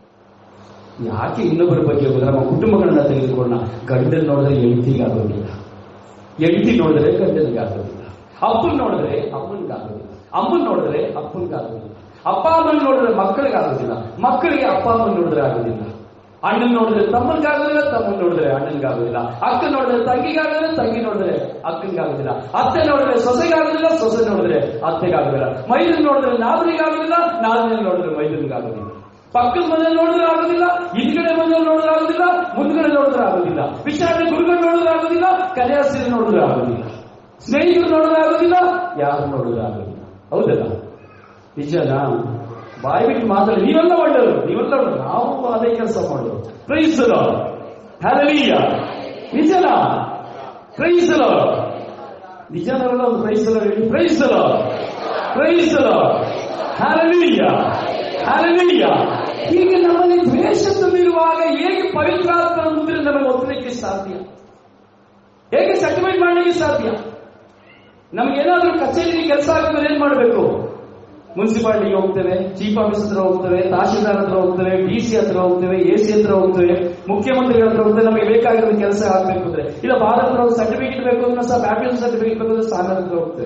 ಯಾಕೆ ಇನ್ನೊಬ್ಬರ ಬಗ್ಗೆ ಹೋದ್ರೆ ನಮ್ಮ ಕುಟುಂಬಗಳನ್ನ ತೆಗೆದುಕೊಳ್ಳೋಣ ಗಂಡನ್ ನೋಡಿದ್ರೆ ಹೆಂಡತಿಗಾಗೋದಿಲ್ಲ ಹೆಂಡತಿ ನೋಡಿದ್ರೆ ಗಂಡನಿಗಾಗೋದಿಲ್ಲ ಅಪ್ಪನ್ ನೋಡಿದ್ರೆ ಅಮ್ಮನಿಗಾಗೋದಿಲ್ಲ ಅಮ್ಮನ್ ನೋಡಿದ್ರೆ ಅಪ್ಪನಿಗಾಗೋದಿಲ್ಲ ಅಪ್ಪ ಅಮ್ಮನ್ ನೋಡಿದ್ರೆ ಮಕ್ಕಳಿಗಾಗೋದಿಲ್ಲ ಮಕ್ಕಳಿಗೆ ಅಪ್ಪ ಅಮ್ಮನ್ ನೋಡಿದ್ರೆ ಆಗೋದಿಲ್ಲ ಅಣ್ಣನ್ ನೋಡಿದ್ರೆ ತಮ್ಮನಿಗಾಗೋದಿಲ್ಲ ತಮ್ಮನ್ ನೋಡಿದ್ರೆ ಅಣ್ಣನಿಗಾಗೋದಿಲ್ಲ ಅಕ್ಕ ನೋಡಿದ್ರೆ ತಂಗಿಗಾಗೋದಿಲ್ಲ ತಂಗಿ ನೋಡಿದ್ರೆ ಅಕ್ಕನಿಗಾಗೋದಿಲ್ಲ ಅತ್ತೆ ನೋಡಿದ್ರೆ ಸೊಸೆಗಾಗೋದಿಲ್ಲ ಸೊಸೆ ನೋಡಿದ್ರೆ ಅತ್ತೆಗಾಗೋದಿಲ್ಲ ಮೈದನ್ ನೋಡಿದ್ರೆ ನಾದನಿಗಾಗೋದಿಲ್ಲ ನಾದನ ನೋಡಿದ್ರೆ ಮೈದನಿಗಾಗೋದಿಲ್ಲ ಪಕ್ಕದ ಮನೇಲಿ ನೋಡಿದ್ರೆ ಆಗೋದಿಲ್ಲ ಹಿಂದ್ಗಡೆ ಮನೇಲಿ ನೋಡಿದ್ರೆ ಆಗೋದಿಲ್ಲ ಮುಂದ್ಗಡೆ ನೋಡಿದ್ರೆ ಆಗೋದಿಲ್ಲ ವಿಚಾರಣೆ ಗುರುಗಳು ನೋಡಿದ್ರೆ ಆಗೋದಿಲ್ಲ ಕನ್ಯಾಸ್ತ್ರೀ ನೋಡಿದ್ರೆ ಆಗೋದಿಲ್ಲ ಸ್ನೇಹಿತರು ನೋಡಿದ್ರೆ ಆಗೋದಿಲ್ಲ ಯಾರು ನೋಡಿದ್ರೆ ಆಗೋದಿಲ್ಲ ಹೌದಲ್ಲ ನಿಜನಾ ಬಾಯಿ ಬಿಟ್ಟು ಮಾತಾಡಿ ನೀವೆಲ್ಲ ಒಳ್ಳೆಯವರು ನೀವೆಲ್ಲ ಒಳ್ಳೆಯವರು. ನಾವು ಅದೇ ಕೆಲಸ ಮಾಡೋದು ಪ್ರೈಸಲ ಹ್ಯಾಲೀಯ ನಿಜನ ಪ್ರೈಸಲ ನಿಜನವಲ್ಲ ಒಂದು ಪ್ರೈಸಲ ಹೇಳಿ ಪ್ರೈಸಲ ಪ್ರೈಸಲ ಹ್ಯಾಲೀಯ ಹ್ಯಾಲೀಯ ಹೀಗೆ ನಮ್ಮಲ್ಲಿ ದ್ವೇಷ ತುಂಬಿರುವಾಗ ಹೇಗೆ ಪವಿತ್ರಾತ್ಮನ ಮುದ್ರೆ ನಮಗೆ ಒತ್ತಲಿಕ್ಕೆ ಸಾಧ್ಯ ಹೇಗೆ ಸರ್ಟಿಫೈಡ್ ಮಾಡಲಿಕ್ಕೆ ಸಾಧ್ಯ ನಮಗೇನಾದ್ರೂ ಕಚೇರಿ ಕೆಲಸ ಆಗಿದ್ರೆ ಏನ್ ಮಾಡಬೇಕು ಮುನ್ಸಿಪಾಲಿಟಿಗೆ ಹೋಗ್ತೇವೆ ಚೀಫ್ ಆಫೀಸ್ ಹತ್ರ ಹೋಗ್ತೇವೆ ತಹಶೀಲ್ದಾರ್ ಹತ್ರ ಹೋಗ್ತೇವೆ ಡಿ ಸಿ ಹತ್ರ ಹೋಗ್ತೇವೆ ಎ ಸಿ ಹತ್ರ ಹೋಗ್ತೇವೆ ಮುಖ್ಯಮಂತ್ರಿಗಳ ಹತ್ರ ಹೋಗ್ತೇವೆ ನಮಗೆ ಬೇಕಾಗಿರೋ ಕೆಲಸ ಆಗ್ಬೇಕು ಅಂದ್ರೆ ಇಲ್ಲ ಭಾರತ ಸರ್ಟಿಫಿಕೇಟ್ ಬೇಕು ಅಂದ್ರೆ ಸಹ ಬ್ಯಾಪ್ಟಿಸಮ್ ಸರ್ಟಿಫಿಕೇಟ್ ಬೇಕು ಅಂದ್ರೆ ಸಾಲ ಹತ್ರ ಹೋಗ್ತೇವೆ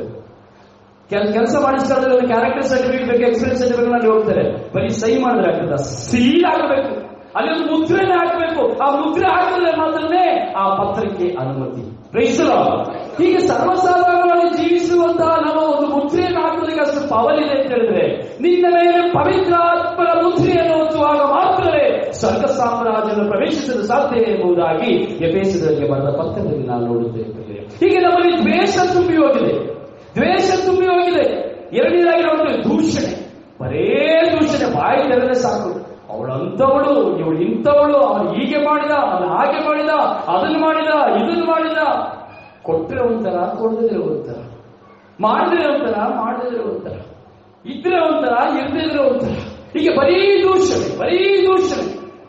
ಕೆಲಸ ಮಾಡಿಸ್ತಾ ಕ್ಯಾರೆಕ್ಟರ್ ಸರ್ಟಿಫಿಕೇಟ್ ಬೇಕು ಎಕ್ಸ್ಪೀರಿಯನ್ಸ್ ಸರ್ಟಿಫಿಕೇಟ್ ಅಲ್ಲಿ ಹೋಗ್ತಾರೆ ಬರೀ ಸಹಿ ಮಾಡಿದ್ರೆ ಆಗ್ತದ ಸೀಲ್ ಆಗಬೇಕು ಅಲ್ಲಿ ಒಂದು ಮುದ್ರೆನೇ ಹಾಕಬೇಕು ಆ ಮುದ್ರೆ ಹಾಕಿದ್ರೆ ಮಾತ್ರನೇ ಆ ಪತ್ರಕ್ಕೆ ಅನುಮತಿ ಪ್ರೈಸಲ ಹೀಗೆ ಸರ್ವಸಾಧಾರಣವಾಗಿ ಜೀವಿಸುವಂತಹ ನಮ್ಮ ಒಂದು ಮುದ್ರೆಯನ್ನು ಹಾಕೋದಕ್ಕೆ ಅಷ್ಟು ಪವರ್ ಇದೆ ಅಂತ ಹೇಳಿದ್ರೆ ನಿನ್ನ ಮೇಲೆ ಪವಿತ್ರ ಆತ್ಮರ ಮುದ್ರೆಯನ್ನು ಹೊತ್ತುವಾಗ ಮಾತ್ರವೇ ಸ್ವರ್ಗ ಸಾಮ್ರಾಜ್ಯವನ್ನು ಪ್ರವೇಶಿಸಲು ಸಾಧ್ಯ ಎಂಬುದಾಗಿ ಎಪೇಸದರಿಗೆ ಬರೆದ ಪತ್ರದಲ್ಲಿ ನಾವು ನೋಡುತ್ತೇವೆ ಹೀಗೆ ನಮ್ಮಲ್ಲಿ ದ್ವೇಷ ತುಂಬಿ ಹೋಗಿದೆ ದ್ವೇಷ ತುಂಬಿ ಹೋಗಿದೆ ಎರಡನೇದಾಗಿ ನೋಡಿದ್ರೆ ದೂಷಣೆ ಬರೇ ದೂಷಣೆ ಬಾಯಿ ತೆರೆದ್ರೆ ಸಾಕು ಅವಳಂತವಳು ಇವಳು ಇಂಥವಳು ಅವನು ಹೀಗೆ ಮಾಡಿದ ಅವನು ಹಾಗೆ ಮಾಡಿದ ಅದನ್ನು ಮಾಡಿದ ಇದನ್ನು ಮಾಡಿದ ಕೊಟ್ಟರೆ ಒಂಥರ ಕೊಡದಿದ್ರೆ ಒಂಥರ ಮಾಡಿದ್ರೆ ಒಂಥರ ಮಾಡದಿದ್ರೆ ಒಂಥರ ಇದ್ರೆ ಒಂಥರ ಇರದಿದ್ರೆ ಒಂಥರ ಹೀಗೆ ಬರೀ ದೂಷಣೆ ಬರೀ ದೂಷಣೆ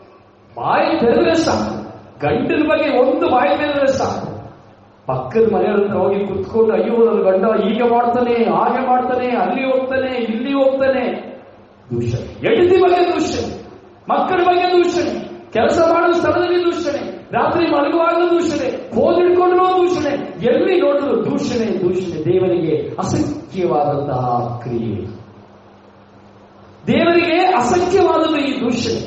ಬಾಯಿ ತೆರೆದ್ರೆ ಸಾಕು ಗಂಡನ ಬಗ್ಗೆ ಒಂದು ಬಾಯಿ ತೆರೆದ್ರೆ ಸಾಕು ಪಕ್ಕದ ಮನೆಯವ್ರ ಹತ್ರ ಹೋಗಿ ಕುತ್ಕೊಂಡು ಅಯ್ಯೋ ನನ್ನ ಗಂಡ ಹೀಗೆ ಮಾಡ್ತಾನೆ ಹಾಗೆ ಮಾಡ್ತಾನೆ ಅಲ್ಲಿ ಹೋಗ್ತಾನೆ ಇಲ್ಲಿ ಹೋಗ್ತಾನೆ ದೂಷಣೆ ಹೆಂಡತಿ ಬಗ್ಗೆ ದೂಷಣೆ ಮಕ್ಕಳ ಬಗ್ಗೆ ದೂಷಣೆ ಕೆಲಸ ಮಾಡುವ ಸ್ಥಳದಲ್ಲಿ ದೂಷಣೆ ರಾತ್ರಿ ಮಲಗುವಾಗ ದೂಷಣೆ ಫೋನ್ ಹಿಡ್ಕೊಂಡ್ರೂ ದೂಷಣೆ ಎಲ್ಲಿ ನೋಡಿದ್ರು ದೂಷಣೆ ದೂಷಣೆ ದೇವರಿಗೆ ಅಸಖ್ಯವಾದಂತಹ ಕ್ರಿಯೆ ದೇವರಿಗೆ ಅಸಖ್ಯವಾದದ್ದು ಈ ದೂಷಣೆ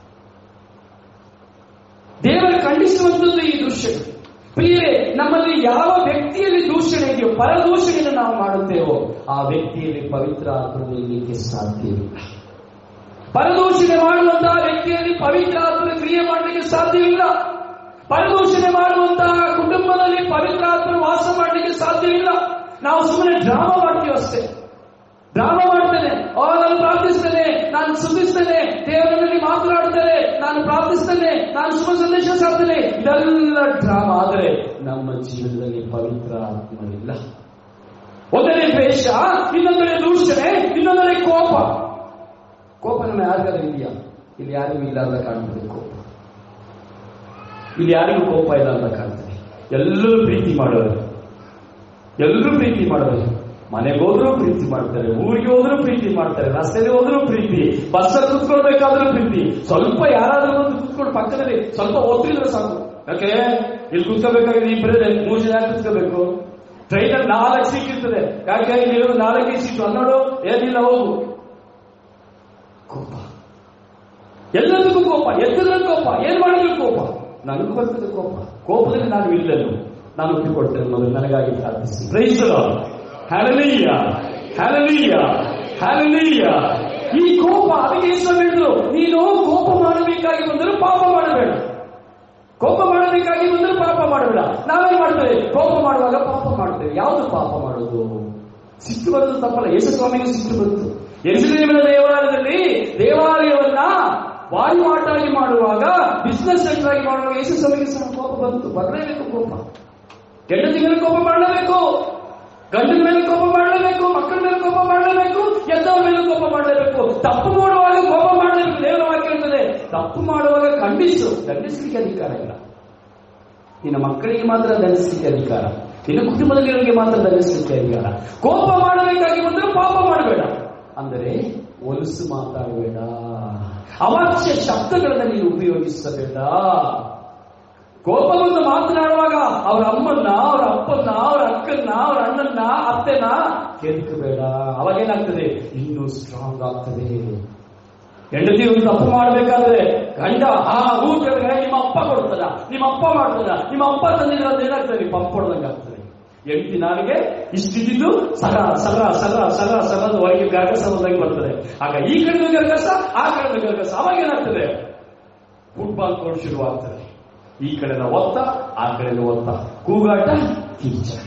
ದೇವರ ಖಂಡಿಸುವಂಥದ್ದು ಈ ದೂಷಣೆ ಪ್ರಿಯರೇ ನಮ್ಮಲ್ಲಿ ಯಾವ ವ್ಯಕ್ತಿಯಲ್ಲಿ ದೂಷಣೆ ಇದೆಯೋ ಪರದೂಷಣೆಯನ್ನು ನಾವು ಮಾಡುತ್ತೇವೋ ಆ ವ್ಯಕ್ತಿಯಲ್ಲಿ ಪವಿತ್ರ ಆತ್ಮನು ಇರಲಿಕ್ಕೆ ಸಾಧ್ಯವಿಲ್ಲ ಪರದೂಷಣೆ ಮಾಡುವಂತಹ ವ್ಯಕ್ತಿಯಲ್ಲಿ ಪವಿತ್ರ ಆತ್ಮನ ಕ್ರಿಯೆ ಮಾಡಲಿಕ್ಕೆ ಸಾಧ್ಯವಿಲ್ಲ ಪರದೂಷಣೆ ಮಾಡುವಂತಹ ಕುಟುಂಬದಲ್ಲಿ ಪವಿತ್ರ ಆತ್ಮನ ವಾಸ ಮಾಡಲಿಕ್ಕೆ ಸಾಧ್ಯವಿಲ್ಲ ನಾವು ಸುಮ್ಮನೆ ಡ್ರಾಮಾ ಮಾಡ್ತೀವಿ ಅಷ್ಟೇ ಡ್ರಾಮಾ ಮಾಡ್ತೇನೆ ಅವ ನಾನು ಪ್ರಾರ್ಥಿಸ್ತೇನೆ ನಾನು ಸುಧಿಸ್ತೇನೆ ದೇವರಲ್ಲಿ ಮಾತನಾಡ್ತೇನೆ ನಾನು ಪ್ರಾರ್ಥಿಸ್ತೇನೆ ನಾನು ಶುಭ ಸಂದೇಶ ಸಾರ್ತೇನೆ ಇದೆಲ್ಲ ಡ್ರಾಮಾ ಆದರೆ ನಮ್ಮ ಜೀವನದಲ್ಲಿ ಪವಿತ್ರ ಆತ್ಮವಿಲ್ಲ ಒಂದನೇ ದ್ವೇಷ ಇನ್ನೊಂದನೇ ದೂಷಣೆ ಇನ್ನೊಂದನೇ ಕೋಪ ಕೋಪ ನಮ್ಮ ಯಾರಿಗಾದ್ರೂ ಇದೆಯಾ ಇಲ್ಲಿ ಯಾರಿಗೂ ಇಲ್ಲ ಅಂತ ಕಾಣ್ತದೆ ಕೋಪ ಇಲ್ಲಿ ಯಾರಿಗೂ ಕೋಪ ಇಲ್ಲ ಅಂತ ಕಾಣ್ತದೆ ಎಲ್ಲರೂ ಪ್ರೀತಿ ಮಾಡೋರು ಎಲ್ಲರೂ ಪ್ರೀತಿ ಮಾಡೋರು ಮನೆಗೆ ಹೋದ್ರೂ ಪ್ರೀತಿ ಮಾಡ್ತಾರೆ ಊರಿಗೆ ಹೋದ್ರೂ ಪ್ರೀತಿ ಮಾಡ್ತಾರೆ ರಸ್ತೆಯಲ್ಲಿ ಹೋದ್ರೂ ಪ್ರೀತಿ ಬಸ್ಸಲ್ಲಿ ಕುತ್ಕೊಳ್ಬೇಕಾದ್ರೂ ಪ್ರೀತಿ ಸ್ವಲ್ಪ ಯಾರಾದ್ರೂ ಒಂದು ಕುತ್ಕೊಂಡು ಪಕ್ಕದಲ್ಲಿ ಸ್ವಲ್ಪ ಒತ್ತಿದ್ರೆ ಸಾಕು ಯಾಕೆ ಇಲ್ಲಿ ಕುತ್ಕೋಬೇಕಾಗಿದೆ ಇಬ್ಬರೇ ಮೂರು ಜನ ಯಾಕೆ ಕುತ್ಕೋಬೇಕು ಟ್ರೈನಲ್ಲಿ ನಾಲ್ಕು ಸೀಟ್ ಇರ್ತದೆ ಯಾಕೆ ಇಲ್ಲಿ ನಾಲ್ಕೈದು ಸೀಟು ಹನ್ನೆರಡು ಏನಿಲ್ಲ ಹೋಗು ಕೋಪ ಎಲ್ಲದಕ್ಕೂ ಕೋಪ ಎತ್ತಿದ್ರೆ ಕೋಪ ಏನ್ ಮಾಡಿದ್ರು ಕೋಪ ನನಗೂ ಬರ್ತದೆ ಕೋಪ ಕೋಪದಲ್ಲಿ ನಾನು ಇಲ್ಲನು ನಾನು ಒಪ್ಪಿಕೊಡ್ತೇನೆ ಮೊದಲು ನನಗಾಗಿ ಪ್ರಾರ್ಥಿಸಿ ಪ್ರೈಸ್ ಹ್ಯಾಲಲೀಯ ಹ್ಯಾಲಲೀಯ ಹ್ಯಾಲಲೀಯ ಈ ಕೋಪ ಅದಕ್ಕೆ ಯೇಸು ಹೇಳಿದ್ರು ನೀನು ಕೋಪ ಮಾಡಬೇಕಾಗಿ ಬಂದರೂ ಪಾಪ ಮಾಡಬೇಡ ಕೋಪ ಮಾಡಬೇಕಾಗಿ ಬಂದರೂ ಪಾಪ ಮಾಡಬೇಡ ನಾವೇನ್ ಮಾಡ್ತೇವೆ ಕೋಪ ಮಾಡುವಾಗ ಪಾಪ ಮಾಡ್ತೇವೆ ಯಾವುದು ಪಾಪ ಮಾಡೋದು ಸಿಟ್ಟು ಬರೋದು ತಪ್ಪಲ್ಲ ಯೇಸು ಸ್ವಾಮಿಗೂ ಸಿಟ್ಟು ಬಂತು ಯೆರೂಸಲೇಮಿನ ದೇವಾಲಯದಲ್ಲಿ ದೇವಾಲಯವನ್ನ ವಾಯುಮಾಟಾಗಿ ಮಾಡುವಾಗ ಬಿಸ್ನೆಸ್ ಸೆಂಟರ್ ಆಗಿ ಮಾಡುವಾಗ ಯೇಸು ಸ್ವಾಮಿಗೆ ಸಹ ಕೋಪ ಬಂತು ಬರಲೇಬೇಕು ಕೋಪ ಹೆಂಡತಿ ಮೇಲೆ ಕೋಪ ಮಾಡಲೇಬೇಕು ಗಂಡನ ಮೇಲೆ ಕೋಪ ಮಾಡಲೇಬೇಕು ಮಕ್ಕಳ ಮೇಲೆ ಕೋಪ ಮಾಡಲೇಬೇಕು ಎದ್ದವರ ಮೇಲೆ ಕೋಪ ಮಾಡಲೇಬೇಕು ತಪ್ಪು ಮಾಡುವಾಗ ಕೋಪ ಮಾಡಲೇಬೇಕು ದೇವರ ವಾಕ್ಯ ಹೇಳ್ತದೆ ತಪ್ಪು ಮಾಡುವಾಗ ಖಂಡಿಸು ದಂಡಿಸಲಿಕ್ಕೆ ಅಧಿಕಾರ ಇಲ್ಲ ನಿನ್ನ ಮಕ್ಕಳಿಗೆ ಮಾತ್ರ ದಂಡಿಸಲಿಕ್ಕೆ ಅಧಿಕಾರ ನಿನ್ನ ಕುಟುಂಬದಲ್ಲಿರೋರಿಗೆ ಮಾತ್ರ ದಂಡಿಸಲಿಕ್ಕೆ ಅಧಿಕಾರ ಕೋಪ ಮಾಡಬೇಕಾಗಿ ಬಂದರೂ ಪಾಪ ಮಾಡಬೇಡ ಅಂದರೆ ಒಲಸು ಮಾತಾಡಬೇಡ ಅವಾಚ್ಯ ಶಬ್ದಗಳನ್ನು ನೀನು ಉಪಯೋಗಿಸಬೇಡ ಕೋಪವನ್ನು ಮಾತನಾಡುವಾಗ ಅವರ ಅಮ್ಮನ್ನ ಅವರ ಅಪ್ಪನ್ನ ಅವರ ಅಕ್ಕನ್ನ ಅವರ ಅಣ್ಣನ್ನ ಅತ್ತೆನ ಕೆದಕಬೇಡ ಅವಾಗೇನಾಗ್ತದೆ ಇನ್ನೂ ಸ್ಟ್ರಾಂಗ್ ಆಗ್ತದೆ ಹೆಂಡತಿ ಒಂದು ತಪ್ಪು ಮಾಡಬೇಕಾದ್ರೆ ಗಂಡ ಆ ಹೂ ಕೆಳಗಡೆ ನಿಮ್ಮ ಅಪ್ಪ ಕೊಡ್ತದ ನಿಮ್ಮ ಅಪ್ಪ ಮಾಡ್ತದ ನಿಮ್ಮ ಅಪ್ಪ ತಂದಿರೋದು ಏನಾಗ್ತದೆ ಪಂಪ್ ಕೊಡ್ದಂಗೆ ಆಗ್ತದೆ ಹೆಂಡತಿ ನಾಲಿಗೆ ಇಷ್ಟಿದ್ದು ಸರ ಸರ ಸರ ಸರ ಸರದ ಹೊರಗೆ ಗರ್ಗಸ ಬಂದಂಗೆ ಬರ್ತದೆ ಆಗ ಈ ಕಡೆದು ಗರ್ಗಸ ಆ ಕಡೆದು ಗರ್ಗಸ ಅವಾಗ ಏನಾಗ್ತದೆ ಫುಟ್ಬಾಲ್ ಕೋರ್ಟ್ ಶುರುವಾಗ್ತದೆ ಈ ಕಡೆನ ಒತ್ತ ಆ ಕಡೆನ ಒತ್ತ ಕೂಗಾಟ ಕಿಂಚಾಟ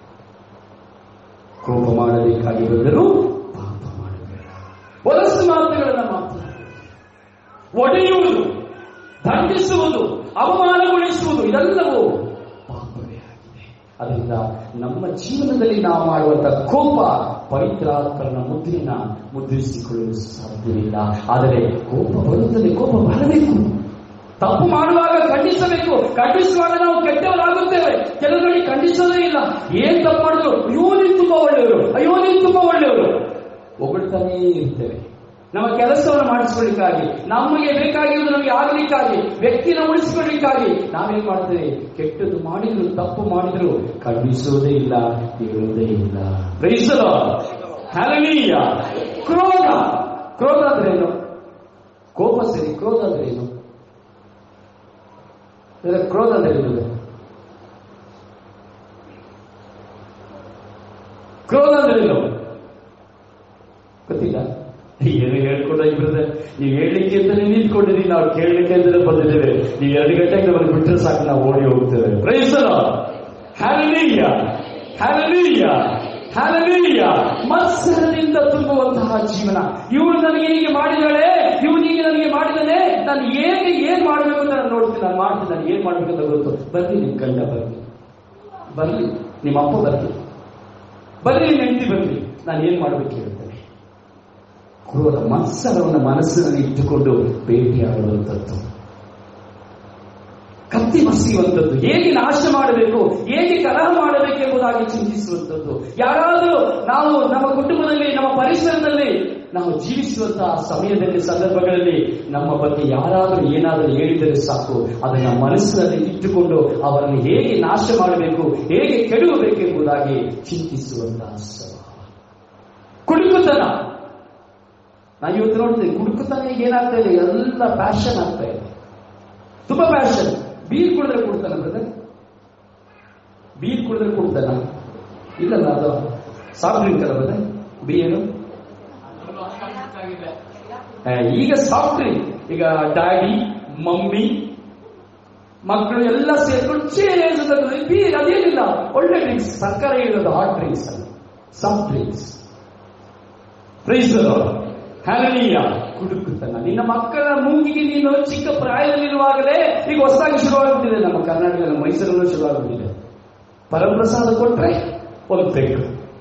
ಕೋಪ ಮಾಡಬೇಕಾಗಿ ಬಂದರೂ ಪಾಪ ಮಾಡಬೇಡ ಹೊಲಸು ಮಾತುಗಳನ್ನು ಮಾತನಾಡಿ ಒಡೆಯುವುದು ದಂಡಿಸುವುದು ಅವಮಾನಗೊಳಿಸುವುದು ಇದೆಲ್ಲವೂ ಪಾಪವೇ ಆಗಿದೆ ಅದರಿಂದ ನಮ್ಮ ಜೀವನದಲ್ಲಿ ನಾವು ಮಾಡುವಂತ ಕೋಪ ಪವಿತ್ರಾತ್ಮನ ಮುದ್ರೆನ ಮುದ್ರಿಸಿಕೊಳ್ಳಲು ಸಾಧ್ಯವಿಲ್ಲ ಆದರೆ ಕೋಪ ಬರುತ್ತದೆ ಕೋಪ ಬರಬೇಕು ತಪ್ಪು ಮಾಡುವಾಗ ಖಂಡಿಸಬೇಕು ಖಂಡಿಸುವಾಗ ನಾವು ಕೆಟ್ಟವರಾಗುತ್ತೇವೆ ಕೆಲವರಿಗೆ ಖಂಡಿಸೋದೇ ಇಲ್ಲ ಏನ್ ತಪ್ಪು ಮಾಡಿದ್ರು ಅಯ್ಯೋ ನೀನು ತುಂಬಾ ಒಳ್ಳೆಯವರು ಅಯ್ಯೋ ನೀನು ತುಂಬಾ ಒಳ್ಳೆಯವರು ಹೊಗಳ್ತಾನೇ ಇರ್ತೇವೆ ನಮ್ಮ ಕೆಲಸವನ್ನು ಮಾಡಿಸ್ಕೊಳ್ಳಿಕ್ಕಾಗಿ ನಮಗೆ ಬೇಕಾಗಿರುವುದು ನಮಗೆ ಆಗಲಿಕ್ಕಾಗಿ ವ್ಯಕ್ತಿನ ಉಳಿಸ್ಕೊಳ್ಳಿಕ್ಕಾಗಿ ನಾವೇನ್ ಮಾಡ್ತೇವೆ ಕೆಟ್ಟದ್ದು ಮಾಡಿದ್ರು ತಪ್ಪು ಮಾಡಿದ್ರು ಖಂಡಿಸುವುದೇ ಇಲ್ಲ ಹೇಳುವುದೇ ಇಲ್ಲ ಗ್ರಹಿಸಲು ಹ್ಯಾಲನೀಯ ಕ್ರೋಧ ಕ್ರೋಧ ಅಂದ್ರೆ ಏನು ಕೋಪ ಸರಿ ಕ್ರೋಧ ಅಂದ್ರೆ ಏನು ಇದರ ಕ್ರೋಧ ಅಂದ್ರೆ ಏನು ಕ್ರೋಧ ಅಂದ್ರೆ ಏನು ಗೊತ್ತಿಲ್ಲ ಏನು ಹೇಳ್ಕೊಂಡ ಇಬ್ಬರದೆ ನೀವು ಹೇಳಲಿಕ್ಕೆ ಅಂತಾನೆ ನಿಂತ್ಕೊಂಡಿದ್ದೀವಿ ನಾವು ಕೇಳಲಿಕ್ಕೆ ಅಂತಾನೆ ಬಂದಿದ್ದೇವೆ ನೀವು ಎರಡು ಗಂಟೆಗೆ ನಮಗೆ ಬಿಟ್ಟರೆ ಸಾಕು ನಾವು ಓಡಿ ಹೋಗ್ತೇವೆ ಪ್ರೈಸಲ ಹ್ಯಾಲನೀಯ ಹ್ಯಾಲನೀಯ ಹ್ಯಾಲನೀಯ ಮತ್ಸರದಿಂದ ತುಂಬುವಂತಹ ಜೀವನ ಇವಳು ನನಗೆ ಹೀಗೆ ಮಾಡಿದಾಳೆ ಇವನಿಗೆ ನನಗೆ ಮಾಡಿದಾನೆ ನಾನು ಹೇಗೆ ಏನ್ ಮಾಡಬೇಕು ಅಂತ ನಾನು ನೋಡ್ತೀನಿ ನಾನು ಮಾಡ್ತೀನಿ ನಾನು ಏನ್ ಮಾಡ್ಬೇಕು ಅಂತ ಗೊತ್ತು ಬರ್ಲಿ ನಿಮ್ ಗಂಡ ಬರ್ಲಿ ಬರ್ಲಿ ನಿಮ್ಮ ಅಪ್ಪ ಬರ್ಲಿ ಬರ್ಲಿ ನಿಮ್ಮ ಹೆಂಡತಿ ಬರ್ಲಿ ನಾನು ಏನ್ ಮಾಡ್ಬೇಕು ಹೇಳ್ತೇನೆ ಕ್ರೋಧ ಮತ್ಸರವನ್ನು ಮನಸ್ಸಿನಲ್ಲಿ ಇಟ್ಟುಕೊಂಡು ಭೇಟಿಯಾಡುವಂಥದ್ದು ಕತ್ತಿ ಮಸಿಯುವಂಥದ್ದು ಹೇಗೆ ನಾಶ ಮಾಡಬೇಕು ಹೇಗೆ ಕಲಹ ಮಾಡಬೇಕೆಂಬುದಾಗಿ ಚಿಂತಿಸುವಂಥದ್ದು ಯಾರಾದರೂ ನಾವು ನಮ್ಮ ಕುಟುಂಬದಲ್ಲಿ ನಮ್ಮ ಪರಿಸರದಲ್ಲಿ ನಾವು ಜೀವಿಸುವಂತಹ ಸಮಯದಲ್ಲಿ ಸಂದರ್ಭಗಳಲ್ಲಿ ನಮ್ಮ ಬಗ್ಗೆ ಯಾರಾದರೂ ಏನಾದರೂ ಹೇಳಿದರೆ ಸಾಕು ಅದನ್ನ ಮನಸ್ಸಿನಲ್ಲಿ ಇಟ್ಟುಕೊಂಡು ಅವರನ್ನು ಹೇಗೆ ನಾಶ ಮಾಡಬೇಕು ಹೇಗೆ ಕೆಡವಬೇಕೆಂಬುದಾಗಿ ಚಿಂತಿಸುವಂತಹ ಸ್ವಭಾವ ಕುಡುಕುತನ ನಾನು ಇವತ್ತು ನೋಡ್ತೀನಿ ಕುಡುಕುತ್ತಾನೆ ಈಗ ಏನಾಗ್ತಾ ಇದೆ ಎಲ್ಲ ಪ್ಯಾಷನ್ ಆಗ್ತಾ ಇದೆ ತುಂಬಾ ಪ್ಯಾಷನ್ ಬೀರ್ ಕುಡಿದ್ರೆ ಕುಡ್ತಾನ ಬ್ರದರ್ ಬೀರ್ ಕುಡಿದ್ರೆ ಕುಡ್ತಾನ ಇಲ್ಲಲ್ಲ ಅದು ಸಾಫ್ಟ್ ಡ್ರಿಂಕ್ ಅಲ್ಲ ಬ್ರದರ್ ಬೀರು ಆ, ಈಗ ಸಾಫ್ಟ್ ಡ್ರಿಂಕ್ ಈಗ ಡ್ಯಾಡಿ ಮಮ್ಮಿ ಮಕ್ಕಳು ಎಲ್ಲ ಸೇರ್ಕೊಂಡು ಚೇರ್ ಬೀರ್ ಅದೇನಿಲ್ಲ ಒಳ್ಳೆ ಡ್ರಿಂಕ್ಸ್ ಸರ್ಕಾರ ಇರೋದು ಹಾಟ್ ಡ್ರಿಂಕ್ಸ್ ಅಲ್ಲ ಸಾಫ್ಟ್ ಡ್ರಿಂಕ್ಸ್ ಪ್ರೈಸ್ ಹ್ಯಾಲನೀಯ ಕುಡುಕುತನ ನಿನ್ನ ಮಕ್ಕಳ ಮೂಗಿಗೆ ನೀನು ಚಿಕ್ಕ ಪ್ರಾಯದಲ್ಲಿರುವಾಗಲೇ ಈಗ ಹೊಸದಾಗಿ ಶುರುವಾಗುತ್ತಿದೆ ನಮ್ಮ ಕರ್ನಾಟಕದಲ್ಲಿ ಮೈಸೂರಲ್ಲೂ ಶುರುವಾಗುತ್ತಿದೆ ಪರಮಪ್ರಸಾದ ಕೊಟ್ರೆ ಒಂದು ಪೆಗ್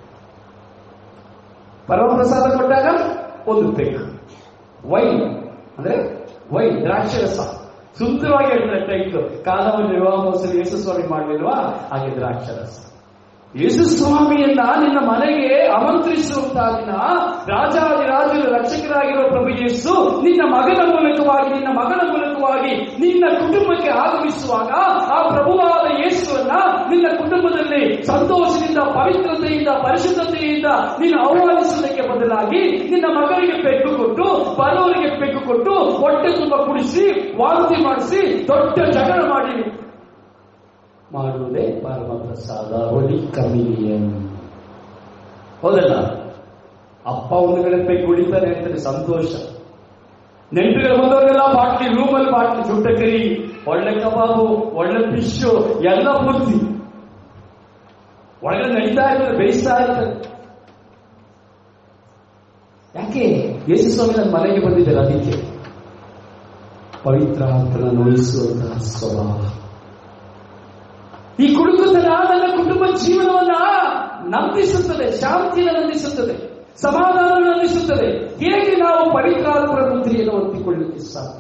ಪರಮಪ್ರಸಾದ ಕೊಟ್ಟಾಗ ಒಂದು ಪೆಗ್ ವೈನ್ ಅಂದ್ರೆ ವೈನ್ ದ್ರಾಕ್ಷರಸ ಸುಂದರವಾಗಿ ಹೇಳ್ತಾರೆ ಟೈಟ್ಲು ಕಾಲವನ್ನು ವಿವಾಹ ಮಹೋತ್ಸವ ಯೇಸು ಸ್ವಾಮಿ ಮಾಡಲಿಲ್ವಾ ಹಾಗೆ ದ್ರಾಕ್ಷರಸ ಯೇಸು ಸ್ವಾಮಿಯನ್ನ ನಿನ್ನ ಮನೆಗೆ ಆಮಂತ್ರಿಸುವಂತಹ ದಿನ ರಾಜಾದಿರಾಜರು ರಕ್ಷಕರಾಗಿರುವ ಪ್ರಭು ಯೇಸು ನಿನ್ನ ಮಗನ ಮೂಲಕವಾಗಿ ನಿನ್ನ ಮಗನ ಮೂಲಕವಾಗಿ ನಿನ್ನ ಕುಟುಂಬಕ್ಕೆ ಆಗಮಿಸುವಾಗ ಆ ಪ್ರಭುವಾದ ಯೇಸುವನ್ನ ನಿನ್ನ ಕುಟುಂಬದಲ್ಲಿ ಸಂತೋಷದಿಂದ ಪವಿತ್ರತೆಯಿಂದ ಪರಿಶುದ್ಧತೆಯಿಂದ ನೀನು ಆಹ್ವಾನಿಸುವುದಕ್ಕೆ ಬದಲಾಗಿ ನಿನ್ನ ಮಗನಿಗೆ ಪೆಟ್ಟು ಕೊಟ್ಟು ಬರೋರಿಗೆ ಪೆಟ್ಟು ಕೊಟ್ಟು ಹೊಟ್ಟೆ ತುಂಬ ಕುಡಿಸಿ ವಾಂತಿ ಮಾಡಿಸಿ ದೊಡ್ಡ ಜಗಳ ಮಾಡಿ ಮಾಡುವುದೇ ಪರಮ ಪ್ರಸಾದ ಹೋಲಿ ಕಮಿಲಿಯನ್ ಹೌದಲ್ಲ ಅಪ್ಪ ಒಂದು ಕಡೆ ಪೈ ಕುಡಿತಾನೆ ಅಂತಾರೆ ಸಂತೋಷ ನೆಂಟರುಗಳು ಬಂದವರೆಲ್ಲ ಬಾಟ್ಲಿ ರೂಮಲ್ಲಿ ಬಾಟ್ಲಿ ಚುಟ್ಟ ಕರಿ ಒಳ್ಳೆ ಕಬಾಬು ಒಳ್ಳೆ ಫಿಶ್ ಎಲ್ಲ ಪೂರ್ತಿ ಒಳಗಡೆ ನಡೀತಾ ಇರ್ತದೆ ಬೇಯಿಸ್ತಾ ಇರ್ತದೆ ಯಾಕೆ ಯೇಸು ಸ್ವಾಮಿ ನನ್ನ ಮನೆಗೆ ಬಂದಿದ್ದಾರೆ ಅದಕ್ಕೆ ಪವಿತ್ರ ಆತ್ಮನ ನೋಯಿಸುವಂತಹ ಸ್ವಭಾವ ಈ ಕುಡುಕುತನ ನನ್ನ ಕುಟುಂಬ ಜೀವನವನ್ನ ನಂಬಿಸುತ್ತದೆ ಶಾಂತಿಯನ್ನು ನಂಬಿಸುತ್ತದೆ ಸಮಾಧಾನವನ್ನು ನಂಬಿಸುತ್ತದೆ ಹೇಗೆ ನಾವು ಪವಿತ್ರಾತ್ಮರ ಮುದ್ರೆಯನ್ನು ಒತ್ತಿಕೊಳ್ಳಲಿಕ್ಕೆ ಸಾಧ್ಯ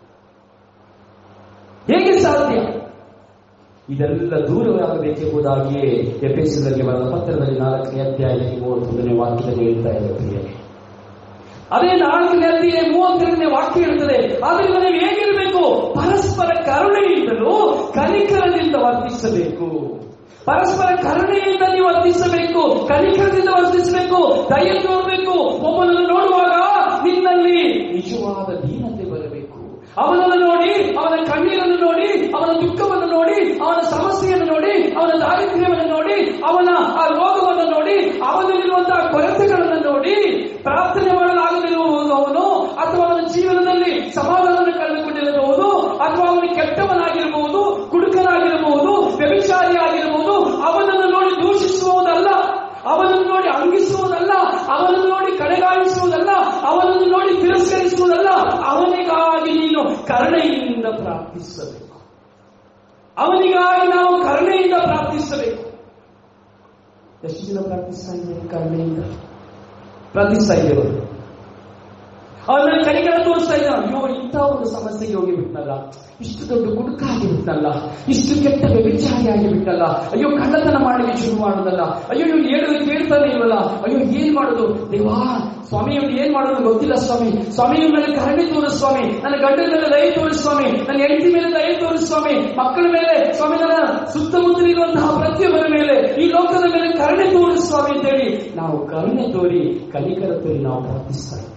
ಹೇಗೆ ಸಾಧ್ಯ ಇದೆಲ್ಲ ದೂರವಾಗಬೇಕೆಂಬುದಾಗಿಯೇ ಎಪೆಸದಲ್ಲಿ ಬರೆದ ಪತ್ರದಲ್ಲಿ ನಾಲ್ಕನೇ ಅಧ್ಯಾಯದಲ್ಲಿ ಮೂವತ್ತೊಂದನೇ ವಾಕ್ಯದಲ್ಲಿ ಹೇಳ್ತಾ ಇದೆ ಪ್ರಿಯರೇ ಅದೇ ನಾಲ್ಕನೇ ಅಧ್ಯಾಯ ಮೂವತ್ತೆರಡನೇ ವಾಕ್ಯ ಇರುತ್ತದೆ ಆದ್ರಿಂದ ನೀವು ಹೇಗಿರಬೇಕು ಪರಸ್ಪರ ಕರುಣೆಯಿಂದಲೂ ಕನಿಕರದಿಂದ ವರ್ತಿಸಬೇಕು ಪರಸ್ಪರ ಕರುಣೆಯಿಂದ ನೀವು ವರ್ತಿಸಬೇಕು ಕನಿಕರದಿಂದ ವರ್ತಿಸಬೇಕು ದಯ ತೋರಬೇಕು ಒಬ್ಬನನ್ನು ನೋಡುವಾಗ ನಿನ್ನಲ್ಲಿ ನಿಜವಾದ ದೀನತೆ ಬರಬೇಕು ಅವನನ್ನು ನೋಡಿ ಅವನ ಕಣ್ಣೀರನ್ನು ನೋಡಿ ಅವನ ದುಃಖವನ್ನು ನೋಡಿ ಅವನ ಸಮಸ್ಯೆಯನ್ನು ನೋಡಿ ಅವನ ದಾರಿದ್ರ್ಯವನ್ನು ನೋಡಿ ಅವನ ಆ ರೋಗವನ್ನು ನೋಡಿ ಅವನಲ್ಲಿರುವಂತಹ ಕೊರತೆಗಳನ್ನು ನೋಡಿ ಪ್ರಾರ್ಥನೆ ಮಾಡಲಾಗದಿರುವುದು ಅವನು ಅಥವಾ ಅವನ ಜೀವನದಲ್ಲಿ ಸಮಾಧಾನ ಕಳೆದುಕೊಂಡಿರಬಹುದು ಅಥವಾ ಅವನು ಕೆಟ್ಟವನಾಗಿರಬಹುದು ಕುಡುಕನಾಗಿರಬಹುದು ವ್ಯಭಿಚಾರಿಯಾಗಿರಬಹುದು ಅವನನ್ನು ನೋಡಿ ದೂಷಿಸುವುದಲ್ಲ ಅವನನ್ನು ನೋಡಿ ಅಂಗಿಸುವುದಲ್ಲ ಅವನನ್ನು ನೋಡಿ ಕಡೆಗಾಣಿಸುವುದಲ್ಲ ಅವನನ್ನು ನೋಡಿ ತಿರಸ್ಕರಿಸುವುದಲ್ಲ ಅವನಿಗಾಗಿ ನೀನು ಕರುಣೆಯಿಂದ ಪ್ರಾರ್ಥಿಸಬೇಕು ಅವನಿಗಾಗಿ ನಾವು ಕರುಣೆಯಿಂದ ಪ್ರಾರ್ಥಿಸಬೇಕು ಎಷ್ಟು ದಿನ ಪ್ರಾರ್ಥಿಸ್ತಾ ಇದ್ದೇವೆ ಕರುಣೆಯಿಂದ ಪ್ರಾರ್ಥಿಸ್ತಾ ಇದ್ದೇವೆ ಅವನ ಕೈಗಳ ತೋರಿಸ್ತಾ ಇದ್ದ ಅಯ್ಯೋ ಇಂಥ ಒಂದು ಸಮಸ್ಯೆಗೆ ಹೋಗಿ ಬಿಟ್ನಲ್ಲ ಇಷ್ಟು ದೊಡ್ಡ ಕುಡುಕ ಆಗಿಬಿಟ್ನಲ್ಲ ಇಷ್ಟು ಕೆಟ್ಟ ವ್ಯಭಿಚಾರಿ ಆಗಿಬಿಟ್ಟಲ್ಲ ಅಯ್ಯೋ ಕಳ್ಳತನ ಮಾಡಲಿಕ್ಕೆ ಶುರು ಮಾಡುದಲ್ಲ ಅಯ್ಯೋ ಇವ್ನು ಹೇಳೋದು ಕೇಳ್ತಾನೆ ಇಲ್ವಲ್ಲ ಅಯ್ಯೋ ಏನ್ ಮಾಡೋದು ದೇವಾ ಸ್ವಾಮಿ ಇವ್ನು ಏನ್ ಮಾಡೋದು ಗೊತ್ತಿಲ್ಲ ಸ್ವಾಮಿ ಸ್ವಾಮಿ ಇವ್ನ ಮೇಲೆ ಕರುಣೆ ತೋರಿಸ್ ಸ್ವಾಮಿ ನನ್ನ ಗಂಡನ ಮೇಲೆ ದಯ ತೋರಿಸ್ ಸ್ವಾಮಿ ನನ್ನ ಹೆಂಡತಿ ಮೇಲೆ ದಯ ತೋರಿಸ್ ಸ್ವಾಮಿ ಮಕ್ಕಳ ಮೇಲೆ ಸ್ವಾಮಿ ನನ್ನ ಸುತ್ತಮುತ್ತ ಇರುವಂತಹ ಪ್ರತಿಯೊಬ್ಬರ ಮೇಲೆ ಈ ಲೋಕದ ಮೇಲೆ ಕರುಣೆ ತೋರಿಸ್ ಸ್ವಾಮಿ ಅಂತೇಳಿ ನಾವು ಕರುಣೆ ತೋರಿ ಕಲಿಕರ ತೋರಿ ನಾವು ಪ್ರಾರ್ಥಿಸ್ತಾ ಇದ್ದೇವೆ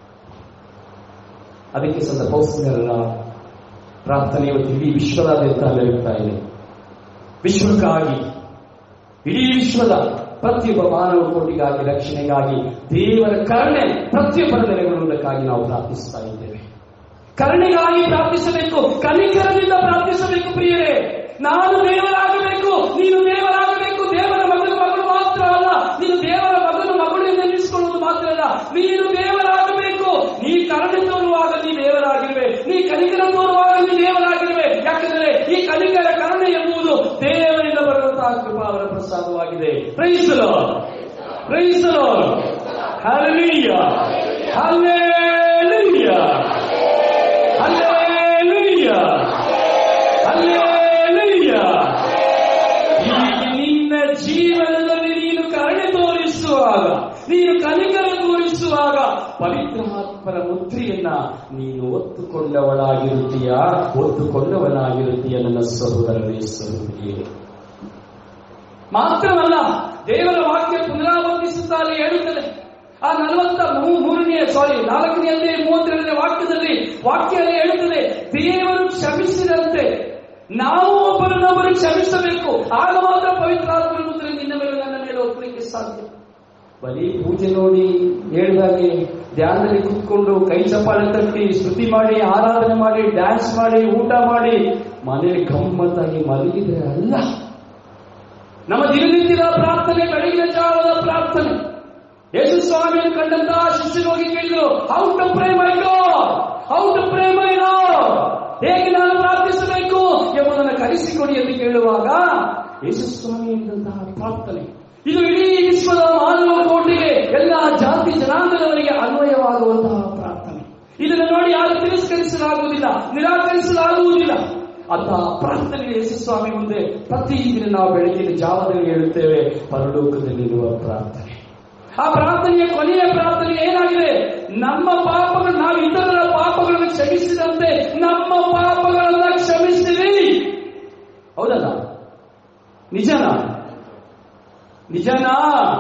ಅದಕ್ಕೆ ಸಂದ ಪೌಸ್ತಿನರ ಪ್ರಾರ್ಥನೆ ಇವತ್ತು ಇಡೀ ವಿಶ್ವದಾದ್ಯಂತ ಹರಡುತ್ತಾ ಇದೆ ವಿಶ್ವಕ್ಕಾಗಿ ಇಡೀ ವಿಶ್ವದ ಪ್ರತಿಯೊಬ್ಬ ಮಾನವ ಕೋಟಿಗಾಗಿ ರಕ್ಷಣೆಗಾಗಿ ದೇವರ ಕರುಣೆ ಪ್ರತಿಯೊಬ್ಬರ ನೆಲೆಗೊಳ್ಳುವುದಕ್ಕಾಗಿ ನಾವು ಪ್ರಾರ್ಥಿಸ್ತಾ ಇದ್ದೇವೆ ಕರುಣೆಗಾಗಿ ಪ್ರಾರ್ಥಿಸಬೇಕು ಕನಿಕರದಿಂದ ಪ್ರಾರ್ಥಿಸಬೇಕು ಪ್ರಿಯರೇ ನಾನು ದೇವರಾಗಬೇಕು ನೀನು ದೇವರಾಗಬೇಕು ದೇವರ ಮಗನು ಮಗಳು ಮಾತ್ರ ಅಲ್ಲ ನೀನು ದೇವರ ಮಗನು ಮಗಳು ಎಂದು ಎನ್ನಿಸಿಕೊಳ್ಳುವುದು ಮಾತ್ರ ಅಲ್ಲ ನೀನು ದೇವರಾಗಬೇಕು ನೀ ಕರುಣೆ ತೋರುವಾಗ ನೀ ದೇವರಾಗಿರುವೆ ನೀ ಕನಿಕರ ತೋರುವಾಗ ನೀ ದೇವರಾಗಿರುವೆ ಯಾಕಂದರೆ ಈ ಕನಿಕರ ಕರುಣೆ ಎಂಬುದು ದೇವರಿಂದ ಬರುವಂತಹ ಕೃಪಾವರ ಪ್ರಸಾದವಾಗಿದೆ ಪ್ರೈಸಲೋ ಪ್ರೈಸಲೋ ಹರಳೀಯ ಹಲ್ಲೇಲೂಯ ಹಲ್ಲೇಲೂಯ ಹಲ್ಲೇಲೂಯ ಹೀಗೆ ನಿನ್ನ ಜೀವನದಲ್ಲಿ ನೀನು ಕರುಣೆ ತೋರಿಸುವಾಗ ನೀನು ಕನಿಕರ ತೋರಿಸುವಾಗ ಪವಿತ್ರಾತ್ಮರ ಮುದ್ರೆಯನ್ನ ನೀನು ಒತ್ತುಕೊಂಡವಳಾಗಿರುತ್ತೀಯ ಒತ್ತುಕೊಂಡವನಾಗಿರುತ್ತೀಯ ನನ್ನ ಸಹೋದರನೇ ಸಹೋದರಿಯೇ ಮಾತ್ರವಲ್ಲ ದೇವರ ವಾಕ್ಯ ಪುನರಾವರ್ತಿಸುತ್ತಲೇ ಹೇಳುತ್ತದೆ ಆ ನಲವತ್ತ ಮೂ- ಮೂರನೇ ಸಾರಿ ನಾಲ್ಕನೆಯಲ್ಲಿ ಮೂವತ್ತೆರಡನೇ ವಾಕ್ಯದಲ್ಲಿ ವಾಕ್ಯ ಹೇಳುತ್ತದೆ ದೇವರು ಕ್ಷಮಿಸಿದಂತೆ ನಾವು ಒಬ್ಬರನ್ನೊಬ್ಬರು ಕ್ಷಮಿಸಬೇಕು ಆಗ ಮಾತ್ರ ಪವಿತ್ರಾತ್ಮ ಮುದ್ರೆ ನಿನ್ನ ಮೇಲೆ ನನ್ನ ಮೇಲೆ ಒಪ್ಪಲಿಕ್ಕೆ ಸಾಧ್ಯ ಬರೀ ಪೂಜೆ ನೋಡಿ ಹೇಳಿದಾಗೆ ಧ್ಯಾನದಲ್ಲಿ ಕುತ್ಕೊಂಡು ಕೈ ಚಪ್ಪಾಳೆ ತಟ್ಟಿ ಸ್ತುತಿ ಮಾಡಿ ಆರಾಧನೆ ಮಾಡಿ ಡ್ಯಾನ್ಸ್ ಮಾಡಿ ಊಟ ಮಾಡಿ ಮನೆಯಲ್ಲಿ ಗಮ್ಮತ್ತಾಗಿ ಮಲಗಿದ್ರೆ ಅಲ್ಲ ನಮ್ಮ ದಿನನಿತ್ಯದ ಪ್ರಾರ್ಥನೆ ಬೆಳಗಿನ ಜಾವದ ಪ್ರಾರ್ಥನೆ ಯೇಸು ಸ್ವಾಮಿಯನ್ನು ಕಂಡಂತಹ ಶಿಷ್ಯರು ಹೋಗಿ ಕೇಳಿದ್ರು how to pray my God how to pray my Lord ಹೇಗೆ ನಾನು ಪ್ರಾರ್ಥಿಸಬೇಕು ಎಂಬುದನ್ನು ಕಲಿಸಿಕೊಡಿ ಎಂದು ಕೇಳುವಾಗ ಯೇಸು ಸ್ವಾಮಿ ಎಂದಂತಹ ಪ್ರಾರ್ಥನೆ ಇದು ಇಡೀ ವಿಶ್ವದ ಮಾನವ ಕೋಟಿಗೆ ಎಲ್ಲ ಜಾತಿ ಜನಾಂಗದವರಿಗೆ ಅನ್ವಯವಾಗುವಂತಹ ಪ್ರಾರ್ಥನೆ ಇದನ್ನು ನೋಡಿ ಯಾರು ತಿರಸ್ಕರಿಸಲಾಗುವುದಿಲ್ಲ ನಿರಾಕರಿಸಲಾಗುವುದಿಲ್ಲ ಅಂತಹ ಪ್ರಾರ್ಥನೆ ಯೇಸು ಸ್ವಾಮಿ ಮುಂದೆ ಪ್ರತಿದಿನ ನಾವು ಬೆಳಗಿನ ಜಾವದಲ್ಲಿ ಹೇಳುತ್ತೇವೆ ಪರಲೋಕದಲ್ಲಿರುವ ಪ್ರಾರ್ಥನೆ ಆ ಪ್ರಾರ್ಥನೆಯ ಕೊನೆಯ ಪ್ರಾರ್ಥನೆ ಏನಾಗಿದೆ ನಮ್ಮ ಪಾಪಗಳು ನಾವು ಇತರರ ಪಾಪಗಳನ್ನು ಕ್ಷಮಿಸಿದಂತೆ ನಮ್ಮ ಪಾಪಗಳನ್ನ ಕ್ಷಮಿಸಿರಿ ಹೌದಲ್ಲ ನಿಜನಾ ನಿಜನಾ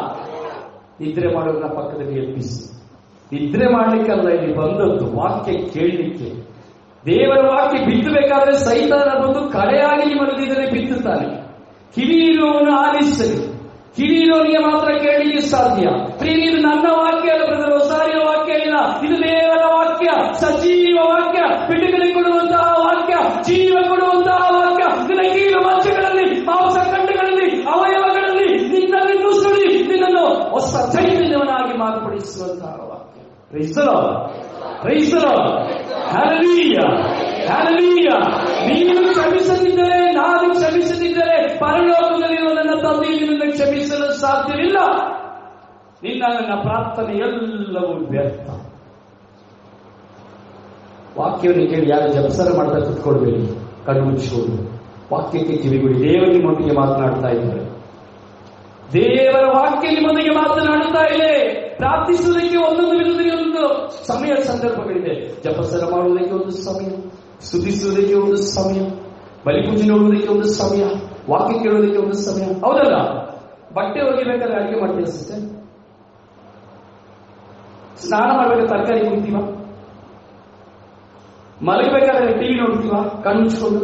ನಿದ್ರೆ ಮಾಡೋದನ್ನ ಪಕ್ಕದಲ್ಲಿ ಎಬ್ಬಿಸಿ ನಿದ್ರೆ ಮಾಡ್ಲಿಕ್ಕಲ್ಲ ಇಲ್ಲಿ ಬಂದದ್ದು ವಾಕ್ಯ ಕೇಳಲಿಕ್ಕೆ ದೇವರ ವಾಕ್ಯ ಬಿತ್ತಬೇಕಾದ್ರೆ ಸೈತಾನ ಬಂದು ಕಡೆಯಾಗಿ ನಿಮ್ಮಲ್ಲಿ ಇದನ್ನೇ ಬಿತ್ತುತ್ತಾನೆ ಕಿವಿಯಿರುವವನು ಆಲಿಸಲಿ ಕಿವಿಯಿರೋನಿಗೆ ಮಾತ್ರ ಕೇಳಲಿಕ್ಕೆ ಸಾಧ್ಯ ಪ್ರಿಯ ಇದು ನನ್ನ ವಾಕ್ಯ ಅಲ್ಲ ಬ್ರದರ್ ಹೊಸಾರಿಯ ವಾಕ್ಯ ಇಲ್ಲ ಇದು ದೇವರ ವಾಕ್ಯ ಸಜೀವ ವಾಕ್ಯ ಬಿಡುಗಡೆ ಕೊಡುವಂತಹ ವಾಕ್ಯ ಜೀವ ಕೊಡುವಂತಹ ವಾಕ್ಯ ನಿನ್ನ ಕೀಲು ಮಚ್ಚಗಳಲ್ಲಿ ಮಾಂಸ ಖಂಡಗಳಲ್ಲಿ ಅವಯವಗಳಲ್ಲಿ ನಿನ್ನಲ್ಲಿ ನುಸುಳಿ ನಿನ್ನನ್ನು ಹೊಸ ಚೈತನ್ಯವನಾಗಿ ಮಾರ್ಪಡಿಸುವಂತಹ ವಾಕ್ಯ ಕ್ರೈಸ್ತರೋ ಕ್ರೈಸ್ತರೋ ಹರಲೀಯ ಹರಲೀಯ ನೀನು ಕ್ಷಮಿಸದಿದ್ದರೆ ನಾನು ಕ್ಷಮಿಸದಿದ್ದರೆ ಪರಲೋಕದಲ್ಲಿರುವ ನನ್ನ ತಂದೆ ನಿನ್ನನ್ನು ಕ್ಷಮಿಸಲು ಸಾಧ್ಯವಿಲ್ಲ ನಿನ್ನ ನನ್ನ ಪ್ರಾರ್ಥನೆ ಎಲ್ಲವೂ ವ್ಯರ್ಥ ವಾಕ್ಯವನ್ನು ಕೇಳಿ ಯಾರು ಜಪಸರ ಮಾಡ್ತಾ ಕುತ್ಕೊಳ್ಬೇಡಿ ಕಣ್ಣು ಮುಚ್ಚಿಕೊಂಡು ವಾಕ್ಯಕ್ಕೆ ಕಿವಿಗುಡಿ ದೇವರು ನಿಮ್ಮೊಟ್ಟಿಗೆ ಮಾತನಾಡ್ತಾ ಇದ್ದಾರೆ ದೇವರ ವಾಕ್ಯ ನಿಮ್ಮೊಂದಿಗೆ ಮಾತನಾಡುತ್ತಾ ಇದೆ ಪ್ರಾರ್ಥಿಸುವುದಕ್ಕೆ ಒಂದೊಂದು ವಿಧದಲ್ಲಿ ಒಂದು ಸಮಯ ಸಂದರ್ಭಗಳಿದೆ ಜಪಸರ ಮಾಡುವುದಕ್ಕೆ ಒಂದು ಸಮಯ ಸ್ತುತಿಸುವುದಕ್ಕೆ ಒಂದು ಸಮಯ ಬಲಿಪೂಜೆ ನೋಡುವುದಕ್ಕೆ ಒಂದು ಸಮಯ ವಾಕ್ಯ ಕೇಳುವುದಕ್ಕೆ ಒಂದು ಸಮಯ ಹೌದಲ್ಲ ಬಟ್ಟೆ ಒಗಿಬೇಕಾದ್ರೆ ಅಡಿಗೆ ಮಾಡ್ತೀರಾ ಸಿಸ್ಟರ್ ಸ್ನಾನ ಮಾಡ್ಬೇಕಾದ್ರೆ ತರಕಾರಿ ಕುಡಿತೀವ ಮಲಗಬೇಕಾದ್ರೆ ಟಿವಿ ನೋಡ್ತೀವ ಕಣ್ಣು ಮುಚ್ಕೊಂಡು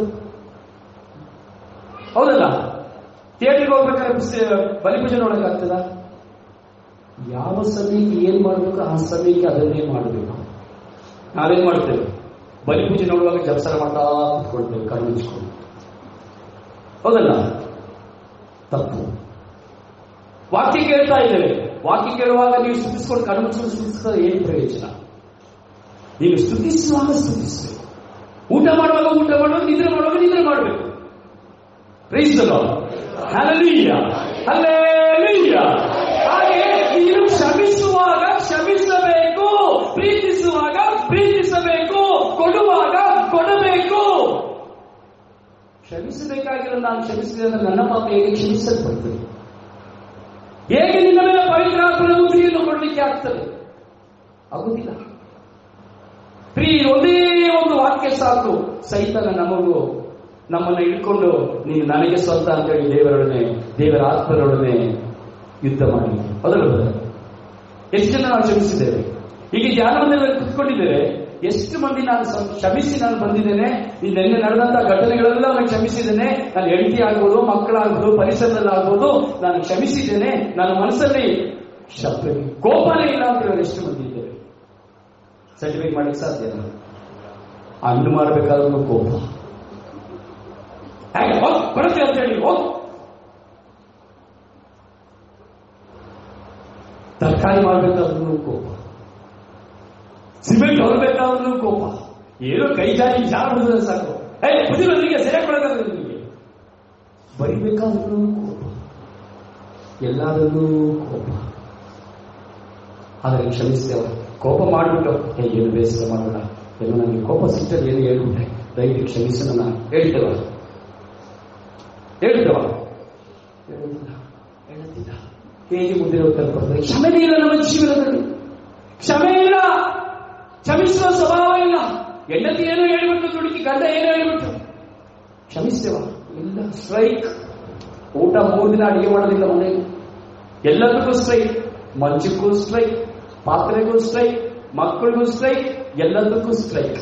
ಹೌದಲ್ಲ ಥಿಯೇಟರ್ಗೆ ಹೋಗ್ಬೇಕಾದ್ರೆ ಪುಸ್ತಕ ಬಲಿಪೂಜೆ ನೋಡಕ್ಕಾಗ್ತದ ಯಾವ ಸಮಯಕ್ಕೆ ಏನ್ ಮಾಡಬೇಕು ಆ ಸಮಯಕ್ಕೆ ಅದನ್ನೇ ಮಾಡಬೇಕು ನಾವೇನ್ ಮಾಡ್ತೇವೆ ಬಲಿಪೂಜೆ ನೋಡುವಾಗ ಜಪಸರ ಮಾಡ್ತಾ ಕುತ್ಕೊಳ್ತೇವೆ ಕಣ್ಣು ಮುಚ್ಕೊಂಡು ಹೌದಲ್ಲ ತಪ್ಪು ವಾಕ್ಯ ಕೇಳ್ತಾ ಇದ್ದೇವೆ ವಾಕ್ಯ ಕೇಳುವಾಗ ನೀವು ಸ್ತುತಿಸ್ಕೊಂಡು ಕಣ್ಣು ಮುಚ್ಕೊಂಡು ಸ್ತುತಿಸಿದ್ರೆ ಏನು ಪ್ರಯೋಜನ ನೀವು ಸ್ತುತಿಸುವಾಗ ಸ್ತುತಿಸಬೇಕು ಊಟ ಮಾಡುವಾಗ ಊಟ ಮಾಡುವಾಗ ನಿದ್ರೆ ಮಾಡುವಾಗ ನಿದ್ರೆ ಮಾಡಬೇಕು ಕ್ರೈಸ್ತರು ಹಲಲೀಯ ಹಲ್ಲೇಲೂಯ ಹಾಗೆ ನೀನು ಕ್ಷಮಿಸುವಾಗ ಕ್ಷಮಿಸಬೇಕು ಪ್ರೀತಿಸುವಾಗ ಪ್ರೀತಿಸಬೇಕು ಕೊಡುವಾಗ ಕೊಡಬೇಕು ಕ್ಷಮಿಸಬೇಕಾಗಿರೋ ನಾನು ಕ್ಷಮಿಸಿದೆ ಅಂದ್ರೆ ನನ್ನ ಪಾಪ ಹೇಗೆ ಕ್ಷಮಿಸಲ್ಪಡ್ತದೆ ಹೇಗೆ ನಿನ್ನ ಮೇಲೆ ಪವಿತ್ರಾತ್ಮನ ಮುದ್ರೆಯನ್ನು ಕೊಡಲಿಕ್ಕೆ ಆಗ್ತದೆ ಆಗುದಿಲ್ಲ ಪ್ರೀ ಒಂದೇ ಒಂದು ವಾಕ್ಯ ಸಾಕು ಸೈತನ ನಮಗೂ ನಮ್ಮನ್ನ ಇಟ್ಕೊಂಡು ನೀನು ನನಗೆ ಸ್ವಂತ ಅಂತೇಳಿ ದೇವರೊಡನೆ ದೇವರ ಆತ್ಮರೊಡನೆ ಯುದ್ಧ ಮಾಡಿ ಅದರ ಎಷ್ಟು ಜನ ನಾವು ಕ್ಷಮಿಸಿದ್ದೇವೆ ಈಗ ಧ್ಯಾನವಂತರಲ್ಲಿ ಕುತ್ಕೊಂಡಿದ್ದೇವೆ ಎಷ್ಟು ಮಂದಿ ನಾನು ಸಂ- ಕ್ಷಮಿಸಿ ನಾನು ಬಂದಿದ್ದೇನೆ ಈ ನಿನ್ನೆ ನಡೆದಂತಹ ಘಟನೆಗಳೆಲ್ಲ ನಾನು ಕ್ಷಮಿಸಿದ್ದೇನೆ ನಾನು ಹೆಂಡತಿ ಆಗ್ಬೋದು ಮಕ್ಕಳಾಗ್ಬೋದು ಪರಿಸರದಲ್ಲಾಗ್ಬೋದು ನಾನು ಕ್ಷಮಿಸಿದ್ದೇನೆ ನನ್ನ ಮನಸ್ಸಲ್ಲಿ ಶಬ್ದ ಕೋಪನೇ ಇಲ್ಲ ಅಂತ ಹೇಳಿ ಎಷ್ಟು ಮಂದಿ ಇದ್ದೇವೆ ಸರ್ಟಿಫಿಕೇಟ್ ಮಾಡಲಿಕ್ಕೆ ಸಾಧ್ಯ ಹಣ್ಣು ಮಾಡಬೇಕಾದ್ರೂ ಕೋಪ ಹೇಗೆ ಹೋಗ್ ಬರುತ್ತೆ ಅಂತ ಹೇಳಿ ಹೋಗ್ ತರಕಾರಿ ಮಾಡಬೇಕಾದ್ರೂ ಕೋಪ ಸಿಮೆಂಟ್ ಹೊರಬೇಕಾದ್ರೂ ಕೋಪ ಏನೋ ಕೈ ಜಾರಿ ಜಾರ ಬಿಡಿದ್ರೆ ಸಾಕು ಏ ಬುದ್ಧಿವಂತಿಗೆ ಸರಿಯಾಗಿ ಕೊಡೋದಾದ್ರೆ ನಿಮಗೆ ಬರಿಬೇಕಾದ್ರೂ ಕೋಪ ಎಲ್ಲಾದ್ರೂ ಕೋಪ ಆದರೆ ಕ್ಷಮಿಸ್ತೇವೆ ಕೋಪ ಮಾಡಿಬಿಟ್ಟು ಹೇ ಏನು ಬೇಸರ ಮಾಡೋಣ ಏನು ನನಗೆ ಕೋಪ ಸಿಟ್ಟಲ್ಲಿ ಏನು ಹೇಳ್ಬಿಟ್ಟೆ ದಯವಿಟ್ಟು ಕ್ಷಮಿಸಿ ನನ್ನ ಹೇಳ್ತೇವ ಹೇಳ್ತೇವ ಹೇಳುತ್ತಿಲ್ಲ ಹೇಳುತ್ತಿಲ್ಲ ಹೇಗೆ ಮುಂದಿನ ಉತ್ತರ ಕೊಡ್ತಾರೆ ಕ್ಷಮೆ ಇಲ್ಲ ನಮ್ಮ ಜೀವನದಲ್ಲಿ ಕ್ಷಮೆ ಇಲ್ಲ ಕ್ಷಮಿಸುವ ಸ್ವಭಾವ ಇಲ್ಲ ಹೆಂಡತಿ ಏನೋ ಹೇಳಿಬಿಟ್ಟು ದುಡುಕಿ ಗಂಡ ಏನೋ ಹೇಳಿಬಿಟ್ಟು ಕ್ಷಮಿಸ್ತೇವ ಇಲ್ಲ ಸ್ಟ್ರೈಕ್ ಊಟ ಮೂರು ದಿನ ಅಡಿಗೆ ಮಾಡೋದಿಲ್ಲ ಮನೆಯಲ್ಲಿ ಎಲ್ಲದಕ್ಕೂ ಸ್ಟ್ರೈಕ್ ಮಂಚಕ್ಕೂ ಸ್ಟ್ರೈಕ್ ಪಾತ್ರೆಗೂ ಸ್ಟ್ರೈಕ್ ಮಕ್ಕಳಿಗೂ ಸ್ಟ್ರೈಕ್ ಎಲ್ಲದಕ್ಕೂ ಸ್ಟ್ರೈಕ್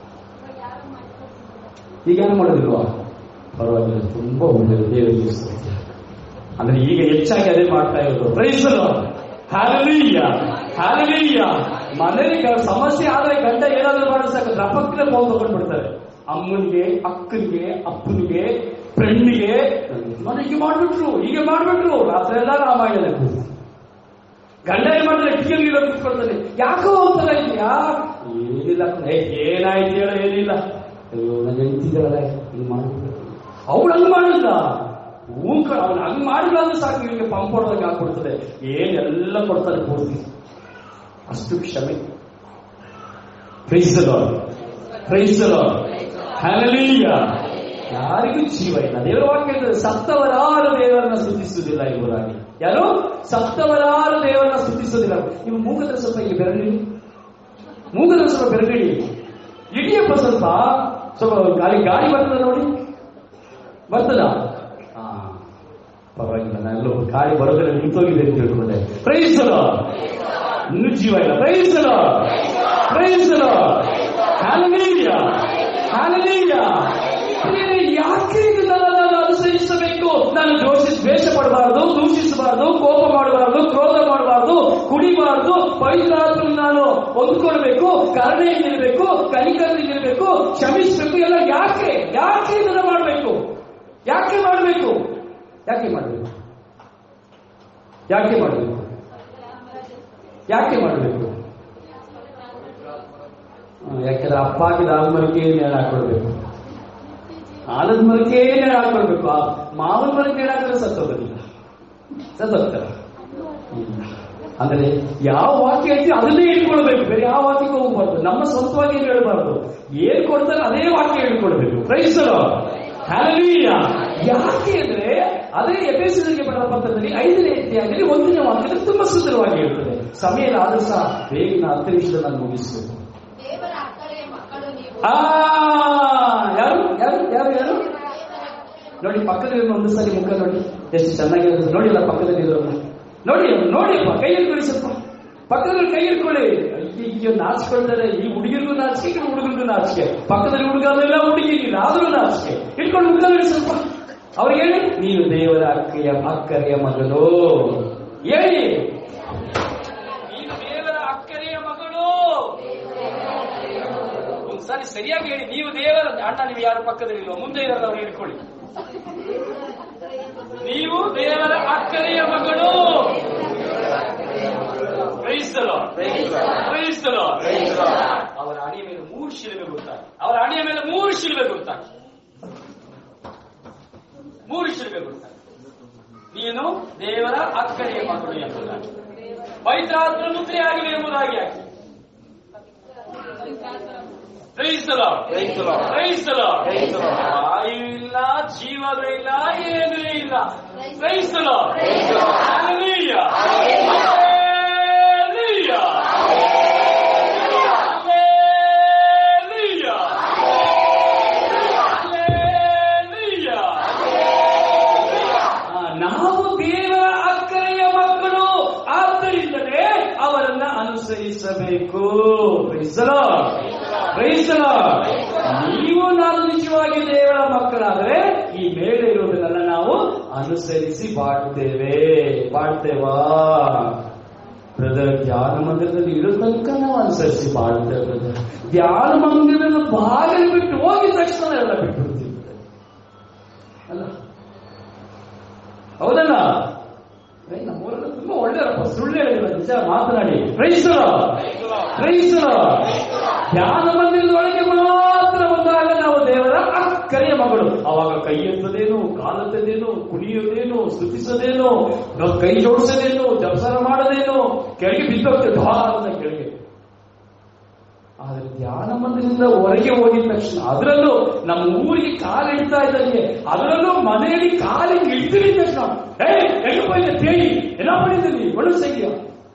ಈಗ ಏನು ಮಾಡೋದಿಲ್ವಾ ಪರವಾಗಿಲ್ಲ ತುಂಬಾ ಒಳ್ಳೆಯದು ದೇವರಿಗೆ ಸ್ತೋತ್ರ. ಅಂದ್ರೆ ಈಗ ಹೆಚ್ಚಾಗಿ ಅದೇ ಮಾಡ್ತಾ ಇರೋದು ಪ್ರೈಸಲು ಹಾಲಲೀಯ ಹಾಲಲೀಯ ಮನೇಲಿ ಗ- ಸಮಸ್ಯೆ ಆದ್ರೆ ಗಂಡ ಏನಾದ್ರೂ ಮಾಡಿದ್ರೆ ಸಾಕು ರಪಕ್ಕನೆ ಫೋನ್ ತಗೊಂಡ್ಬಿಡ್ತಾರೆ ಅಮ್ಮನಿಗೆ ಅಕ್ಕನಿಗೆ ಅಪ್ಪನಿಗೆ ಫ್ರೆಂಡ್ಗೆ ಮನೆಗೆ ಮಾಡ್ಬಿಟ್ರು ಹೀಗೆ ಮಾಡ್ಬಿಟ್ರು ರಾತ್ರಿ ಎಲ್ಲ ರಾಮಾಯಣ ಕೂತು. ಗಂಡ ಏನ್ ಮಾಡಿದ್ರೆ ಟಿವಿಗೆ ಕೂತ್ಕೊಳ್ತಾನೆ ಯಾಕೋ ಹೋಗ್ತಾರ ಇದೆಯಾ ಏನಿಲ್ಲ ಏ, ಏನಾಯ್ತು ಹೇಳ ಏನಿಲ್ಲ ಅಯ್ಯೋ ನನ್ನ ಹೆಂಡತಿಗಳಲ್ಲ ಹಿಂಗ್ ಮಾಡ್ಬಿಟ್ಟು ಅವಳು ಹಂಗ್ ಮಾಡಿಲ್ಲ ಹೂಂಕ ಅವ್ನು ಹಂಗ್ ಮಾಡಿಲ್ಲ ಅಂದ್ರೆ ಸಾಕು ಇವನಿಗೆ ಪಂಪ್ ಹೊಡೆದಾಗ ಹಾಕ್ಬಿಡ್ತದೆ ಏನೆಲ್ಲ ಕೊಡ್ತಾರೆ ಪೂರ್ತಿ ಅಷ್ಟು ಕ್ಷಮೆ ಪ್ರೈಸ್ ಪ್ರೈಸ್ ಹ್ಯಾಲಲೀಯ ಯಾರಿಗೂ ಜೀವ ಇಲ್ಲ ದೇವರ ವಾಕ್ಯ ಹೇಳ್ತದೆ, ಸತ್ತವರಾರು ದೇವರನ್ನ ಸ್ತುತಿಸುವುದಿಲ್ಲ ಎಂಬುದಾಗಿ ಯಾರು ಸತ್ತವರಾರು ದೇವರನ್ನ ಸ್ತುತಿಸುವುದಿಲ್ಲ ನೀವು ಮೂಗದ ಸ್ವಲ್ಪ ಈಗ ಬೆರಳಿಡಿ ಮೂಗದ ಸ್ವಲ್ಪ ಬೆರಳಿಡಿ ಇಡಿಯಪ್ಪ ಸ್ವಲ್ಪ ಸ್ವಲ್ಪ ಗಾಳಿ ಗಾಳಿ ಬರ್ತದ ನೋಡಿ ಬರ್ತದ ಹಾ ಪರವಾಗಿಲ್ಲ ನಾನು ಎಲ್ಲೋ ಗಾಳಿ ಬರೋದ್ರೆ ನಿಂತೋಗಿದೆ ಅಂತ ತಿಳ್ಕೊಂಡೆ ಪ್ರೈಸ್ ಇನ್ನು ಜೀವ ಇಲ್ಲ ಪ್ರೈಸ್ ಪ್ರೈಸ್ ಹಾಲನೀಯ ಹಾಲನೀಯ ಯಾಕೆ ಇದನ್ನೆಲ್ಲ ನಾನು ಅನುಸರಿಸಬೇಕು ನಾನು ದೋಷಿ ದ್ವೇಷ ಪಡಬಾರದು ದೂಷಿಸಬಾರದು ಕೋಪ ಮಾಡಬಾರದು ಕ್ರೋಧ ಮಾಡಬಾರದು ಕುಡಿಬಾರದು ಪವಿತ್ರಾತ್ಮ ನಾನು ಹೊಂದ್ಕೊಳ್ಬೇಕು ಕರುಣೆಯಿಂದಿರಬೇಕು ಕನಿಕರದಿಂದಿರಬೇಕು ಕ್ಷಮಿಸಬೇಕು ಎಲ್ಲ ಯಾಕೆ ಯಾಕೆ ಇದನ್ನ ಮಾಡಬೇಕು ಯಾಕೆ ಮಾಡಬೇಕು ಯಾಕೆ ಮಾಡಬೇಕು ಯಾಕೆ ಮಾಡಬೇಕು ಯಾಕೆ ಮಾಡಬೇಕು ಯಾಕೆಂದ್ರೆ ಅಪ್ಪ ಹಾಕಿದ ಆಲ್ಮರಕ್ಕೆ ನೇಣ ಹಾಕೊಳ್ಬೇಕು ಆಲದ ಮರಕ್ಕೆ ನೇಣ ಹಾಕೊಳ್ಬೇಕು ಆ ಮಾವನ ಮರಕ್ಕೆ ನೇಣ ಹಾಕಿದ್ರೆ ಸತ್ತೋಗೋದಿಲ್ಲ ಸತ್ತೋಗ್ತಾರೆ ಇಲ್ಲ. ಅಂದ್ರೆ ಯಾವ ವಾಕ್ಯ ಐತಿ ಅದನ್ನೇ ಇಟ್ಕೊಳ್ಬೇಕು ಬೇರೆ ಯಾವ ವಾಕ್ಯಕ್ಕೆ ಹೋಗ್ಬಾರ್ದು ನಮ್ಮ ಸ್ವಂತವಾಗಿ ಏನು ಹೇಳ್ಬಾರ್ದು ಏನ್ ಕೊಡ್ತಾರೆ ಅದೇ ವಾಕ್ಯ ಹೇಳ್ಕೊಳ್ಬೇಕು ಪ್ರೈಸ್ ಹ್ಯಾಲೀಯ ಯಾಕೆ ಅಂದ್ರೆ ಅದೇ ಎಪಿಸೋಡ್ಗೆ ಬರೆದ ಪತ್ರದಲ್ಲಿ ಐದನೇ ಅಧ್ಯಾಯದಲ್ಲಿ ಒಂದನೇ ವಾಕ್ಯದಲ್ಲಿ ತುಂಬಾ ಸುಂದರವಾಗಿ ಹೇಳ್ತದೆ ಸಮಯ ಆದ್ರೂ ಸಹ ಬೇಗ ಹತ್ತು ನಿಮಿಷದಲ್ಲಿ ನಾನು ಮುಗಿಸ್ಬೇಕು ದೇವರ ಅಕ್ಕರೆಯ ಮಕ್ಕಳು ನೀವು ಆ ಯಾರು ಯಾರು ಯಾರು ಯಾರು ನೋಡಿ ಪಕ್ಕದಲ್ಲಿ ಒಂದು ಸರಿ ಮುಖ ನೋಡಿ ಎಷ್ಟು ಚೆನ್ನಾಗಿರೋದು ನೋಡಿ ಅಲ್ಲ ಪಕ್ಕದಲ್ಲಿ ಇರೋದು ನೋಡಿ ನೋಡಿಪ್ಪ ಕೈ ಹಿಡ್ಕೊಳ್ಳಿ ಸ್ವಲ್ಪ ಪಕ್ಕದಲ್ಲಿ ಕೈ ಹಿಡ್ಕೊಳ್ಳಿ ಅಯ್ಯೋ ನಾಚಿಕೊಳ್ತಾರೆ ಈ ಹುಡುಗಿರಿಗೂ ನಾಚಿಕೆ ಈ ಹುಡುಗರಿಗೂ ನಾಚಿಕೆ ಪಕ್ಕದಲ್ಲಿ ಹುಡುಗರೆಲ್ಲ ಹುಡುಗಿಗಿಲ್ಲ ಆದ್ರೂ ನಾಚಿಕೆ ಹಿಡ್ಕೊಂಡು ಮುಖ ನೋಡಿ ಸ್ವಲ್ಪ ಅವ್ರಿಗೆ ಹೇಳಿ ನೀನು ದೇವರ ಅಕ್ಕೆಯ ಅಕ್ಕರೆಯ ಮಗನು ಹೇಳಿ ನೀನು ದೇವರ ಅಕ್ಕರೆಯ ಮಗನು ಒಂದ್ಸಾರಿ ಸರಿಯಾಗಿ ಹೇಳಿ ನೀವು ದೇವರ ಅಣ್ಣ ನೀವು ಯಾರು ಪಕ್ಕದಲ್ಲಿ ಇಲ್ವಾ ಮುಂದೆ ಇರೋದು ಅವ್ರು ಹಿಡ್ಕೊಳ್ಳಿ ನೀವು ದೇವರ ಅಕ್ಕರೆಯ ಮಗಳು ಕ್ರೈಸ್ತರು ಕ್ರೈಸ್ತರು ಅವರ ಹಣೆಯ ಮೇಲೆ ಮೂರು ಶಿಲುಬೆ ಗೊತ್ತಾಗಿ ಅವರ ಹಣೆಯ ಮೇಲೆ ಮೂರು ಶಿಲುಬೆ ಗೊತ್ತಾಗಿ ಮೂರು ಶಿಲುಬೆ ಗೊತ್ತಾಗಿ ನೀನು ದೇವರ ಅಕ್ಕರೆಯ ಮಗಳು ಎಂಬುದಾಗಿ ಪವಿತ್ರಾತ್ಮ ಮುದ್ರೆಯಾಗಿದೆ ಎಂಬುದಾಗಿ ಹಾಕಿ ಕ್ರೈಸ್ತಲ ಕ್ರೈಸ್ತಲ ವಾಯು ಇಲ್ಲ ಜೀವವೇ ಇಲ್ಲ ಏನೂ ಇಲ್ಲ ಕ್ರೈಸ್ತಲ Hallelujah. Hallelujah. Hallelujah. Hallelujah. ಆ, ನಾವು ದೇವರ ಅಕ್ಕರೆಯ ಮಕ್ಕಳು ಆದ್ದರಿಂದಲೇ ಅವರನ್ನ ಅನುಸರಿಸಬೇಕು ಕ್ರೈಸ್ತಲ ಕ್ರೈಸ್ತಲ ನೀವು ನಾನು ನಿಜವಾಗಿ ದೇವರ ಮಕ್ಕಳಾದ್ರೆ ಈ ಮೇಲೆ ಇರುವುದನ್ನೆಲ್ಲ ನಾವು ಅನುಸರಿಸಿ ಬಾಳ್ತೇವೆ ಬಾಳ್ತೇವಾ ಬ್ರದರ್ ಧ್ಯಾನ ಮಂದಿರದಲ್ಲಿ ಇರೋ ತನಕ ನಾವು ಅನುಸರಿಸಿ ಬಾಳ್ತೇವೆ ಬ್ರದರ್ ಧ್ಯಾನ ಮಂದಿರದ ಬಾಗಿಲು ಬಿಟ್ಟು ಹೋಗಿದ ತಕ್ಷಣ ಎಲ್ಲ ಬಿಟ್ಟು ಬಿಡ್ತೀವಿ brother. ಅಲ್ಲ ಹೌದಲ್ಲ ಏ, ನಮ್ಮೂರಲ್ಲಿ ತುಂಬಾ ಒಳ್ಳೆಯರಪ್ಪ ಸುಳ್ಳು ಹೇಳಿಲ್ಲ ನಿಜ ಮಾತನಾಡಿ ಕ್ರೈಸ್ತರ ಕ್ರೈಸ್ತರ ಧ್ಯಾನ ಮಂದಿರದೊಳಗೆ ಮಾತ್ರ ಬಂದಾಗ ನಾವು ದೇವರ ಅಕ್ಕರೆಯ ಮಗಳು ಅವಾಗ ಕೈ ಎತ್ತದೇನು ಕಾಲತ್ತದೇನು ಕುಣಿಯೋದೇನು ಸ್ತುತಿಸೋದೇನು ನಾವು ಕೈ ಜೋಡಿಸೋದೇನು ಜಪಸರ ಮಾಡೋದೇನು ಕೆಳಗೆ ಬಿದ್ದೋಗ್ತದೆ ಢಾರ್ ಅಂತ ಕೆಳಗೆ ಆದ್ರೆ ಧ್ಯಾನ ಮಂದಿರದಿಂದ ಹೊರಗೆ ಹೋಗಿದ ತಕ್ಷಣ ಅದರಲ್ಲೂ ನಮ್ಮ ಊರಿಗೆ ಕಾಲಿಡ್ತಾ ಇದ್ದಂಗೆ ಅದರಲ್ಲೂ ಮನೆಯಲ್ಲಿ ಕಾಲಿಗೆ ಇಡ್ತೀನಿ ತಕ್ಷಣ ಏ ಎಲ್ಲಿ போய் தேடி என்ன பண்ணிட்டு நீ ஒன்றும் செய்ய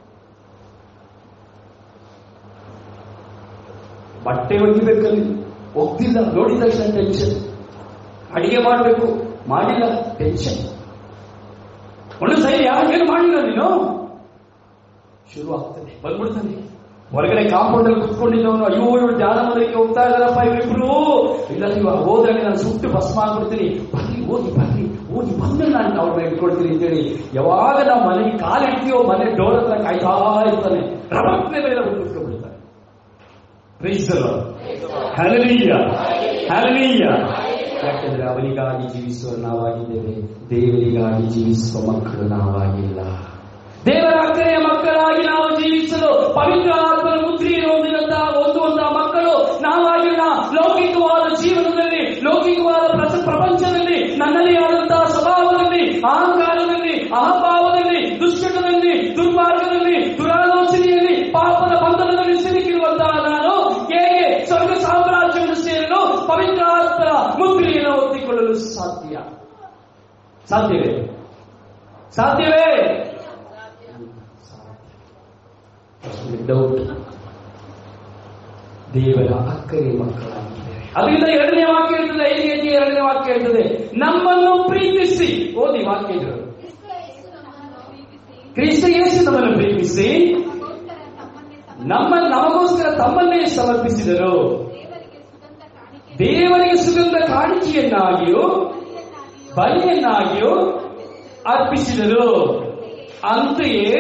ಬಟ್ಟೆ ಒಗಿಬೇಕಲ್ಲಿ ಒಗ್ದಿಲ್ಲ ನೋಡಿದ ತಕ್ಷಣ ಟೆನ್ಷನ್ ಅಡಿಗೆ ಮಾಡಬೇಕು ಮಾಡಿಲ್ಲ ಟೆನ್ಷನ್ ಒಂದು ಸೈ ಯಾರು ಏನು ಮಾಡಿಲ್ಲ ನೀನು ಶುರು ಆಗ್ತದೆ ಬಂದ್ಬಿಡ್ತಾನೆ ಹೊರಗಡೆ ಕಾಂಪೌಂಡ್ ಅಲ್ಲಿ ಕುತ್ಕೊಂಡಿದ್ದವನು ಅಯ್ಯೋ ಇವ್ರು ಧ್ಯಾನ ಮಾಡೋದಕ್ಕೆ ಹೋಗ್ತಾ ಇದಾರಪ್ಪ ಇವರಿಬ್ರು ಇಲ್ಲ ಇವಾಗ ಹೋದ್ರೆ ನಾನು ಸುಟ್ಟು ಭಸ್ಮ ಆಗ್ಬಿಡ್ತೀನಿ ಬರ್ರಿ ಹೋಗಿ ಬರ್ರಿ ಹೋಗಿ ಬಂದ್ಮೇಲೆ ನಾನು ಅವ್ರ ಮೇಲೆ ಇಟ್ಕೊಳ್ತೀನಿ ಅಂತೇಳಿ ಯಾವಾಗ ನಾವು ಮನೆಗೆ ಕಾಲಿಡ್ತೀವೋ ಮನೆ ಡೋರ್ ಹತ್ರ ಕಾಯ್ತಾ ಇರ್ತಾನೆ ರಮಕ್ನೆ ಮೇಲೆ ಕುತ್ಕೊಂಡ್ಬಿಡ್ತಾನೆ Praise the Lord. Hallelujah. Hallelujah. ಯಾಕೆಂದ್ರೆ ಅವನಿಗಾಗಿ ಜೀವಿಸುವ ನಾವಾಗಿದ್ದೇವೆ ದೇವರಿಗಾಗಿ ಜೀವಿಸುವ ಮಕ್ಕಳು ನಾವಾಗಿಲ್ಲ ದೇವರ ಅಕ್ಕರೆಯ ಮಕ್ಕಳಾಗಿ ನಾವು ಜೀವಿಸಲು ಪವಿತ್ರ ಆತ್ಮನ ಮುದ್ರೆಯನ್ನು ಹೊಂದಿದಂತಹ ಹೊಂದುವಂತಹ ಮಕ್ಕಳು ನಾವಾಗಿಲ್ಲ ಲೌಕಿಕವಾದ ಜೀವನದಲ್ಲಿ ಲೌಕಿಕವಾದ ಪ್ರಸ- ಪ್ರಪಂಚದಲ್ಲಿ ನನ್ನದೇ ಆದಂತಹ ಸ್ವಭಾವದಲ್ಲಿ ಅಹಂಕಾರದಲ್ಲಿ ಅಹಂಭಾವದಲ್ಲಿ ದುಶ್ಚಟದಲ್ಲಿ ದುರ್ಮಾರ್ಗದಲ್ಲಿ ದುರಾಲೋಚನೆಯಲ್ಲಿ ಪಾಪದ ಬಂಧನದಲ್ಲಿ ಸಿಲುಕಿರುವಂತಹ ನಾನು ಹೇಗೆ ಸ್ವರ್ಗ ಸಾಮ್ರಾಜ್ಯವನ್ನು ಸೇರಲು ಪವಿತ್ರ ಆತ್ಮನ ಮುದ್ರೆಯನ್ನು ಒತ್ತಿಕೊಳ್ಳಲು ಸಾಧ್ಯ ಸಾಧ್ಯವೇ ಸಾಧ್ಯವೇ ಡೌಟ್ ದೇವರ ಅಕ್ಕರೆ ಮಕ್ಕಳಾಗಿದ್ದಾರೆ ಅದರಿಂದ ಎರಡನೇ ವಾಕ್ಯ ಇರ್ತದೆ ಐದನೇ ಎರಡನೇ ವಾಕ್ಯ ಇರ್ತದೆ ನಮ್ಮನ್ನು ಪ್ರೀತಿಸಿ ಓದಿ ವಾಕ್ಯ ಇದು ಕ್ರಿಸ್ತ ಯೇಸು ನಮ್ಮನ್ನು ಪ್ರೀತಿಸಿ ಕ್ರಿಸ್ತ ಯೇಸು ನಮ್ಮನ್ನು ಪ್ರೀತಿಸಿ ನಮಗೋಸ್ಕರ ತಮ್ಮನ್ನೇ ನಮ್ಮ ನಮಗೋಸ್ಕರ ತಮ್ಮನ್ನೇ ಸಮರ್ಪಿಸಿದರು ದೇವರಿಗೆ ಸುಗಂಧ ಕಾಣಿಕೆ ದೇವರಿಗೆ ಸುಗಂಧ ಕಾಣಿಕೆಯನ್ನಾಗಿಯೂ ಬಲಿಯನ್ನಾಗಿಯೂ ಬಲಿಯನ್ನಾಗಿಯೂ ಅರ್ಪಿಸಿದರು ಅಂತೆಯೇ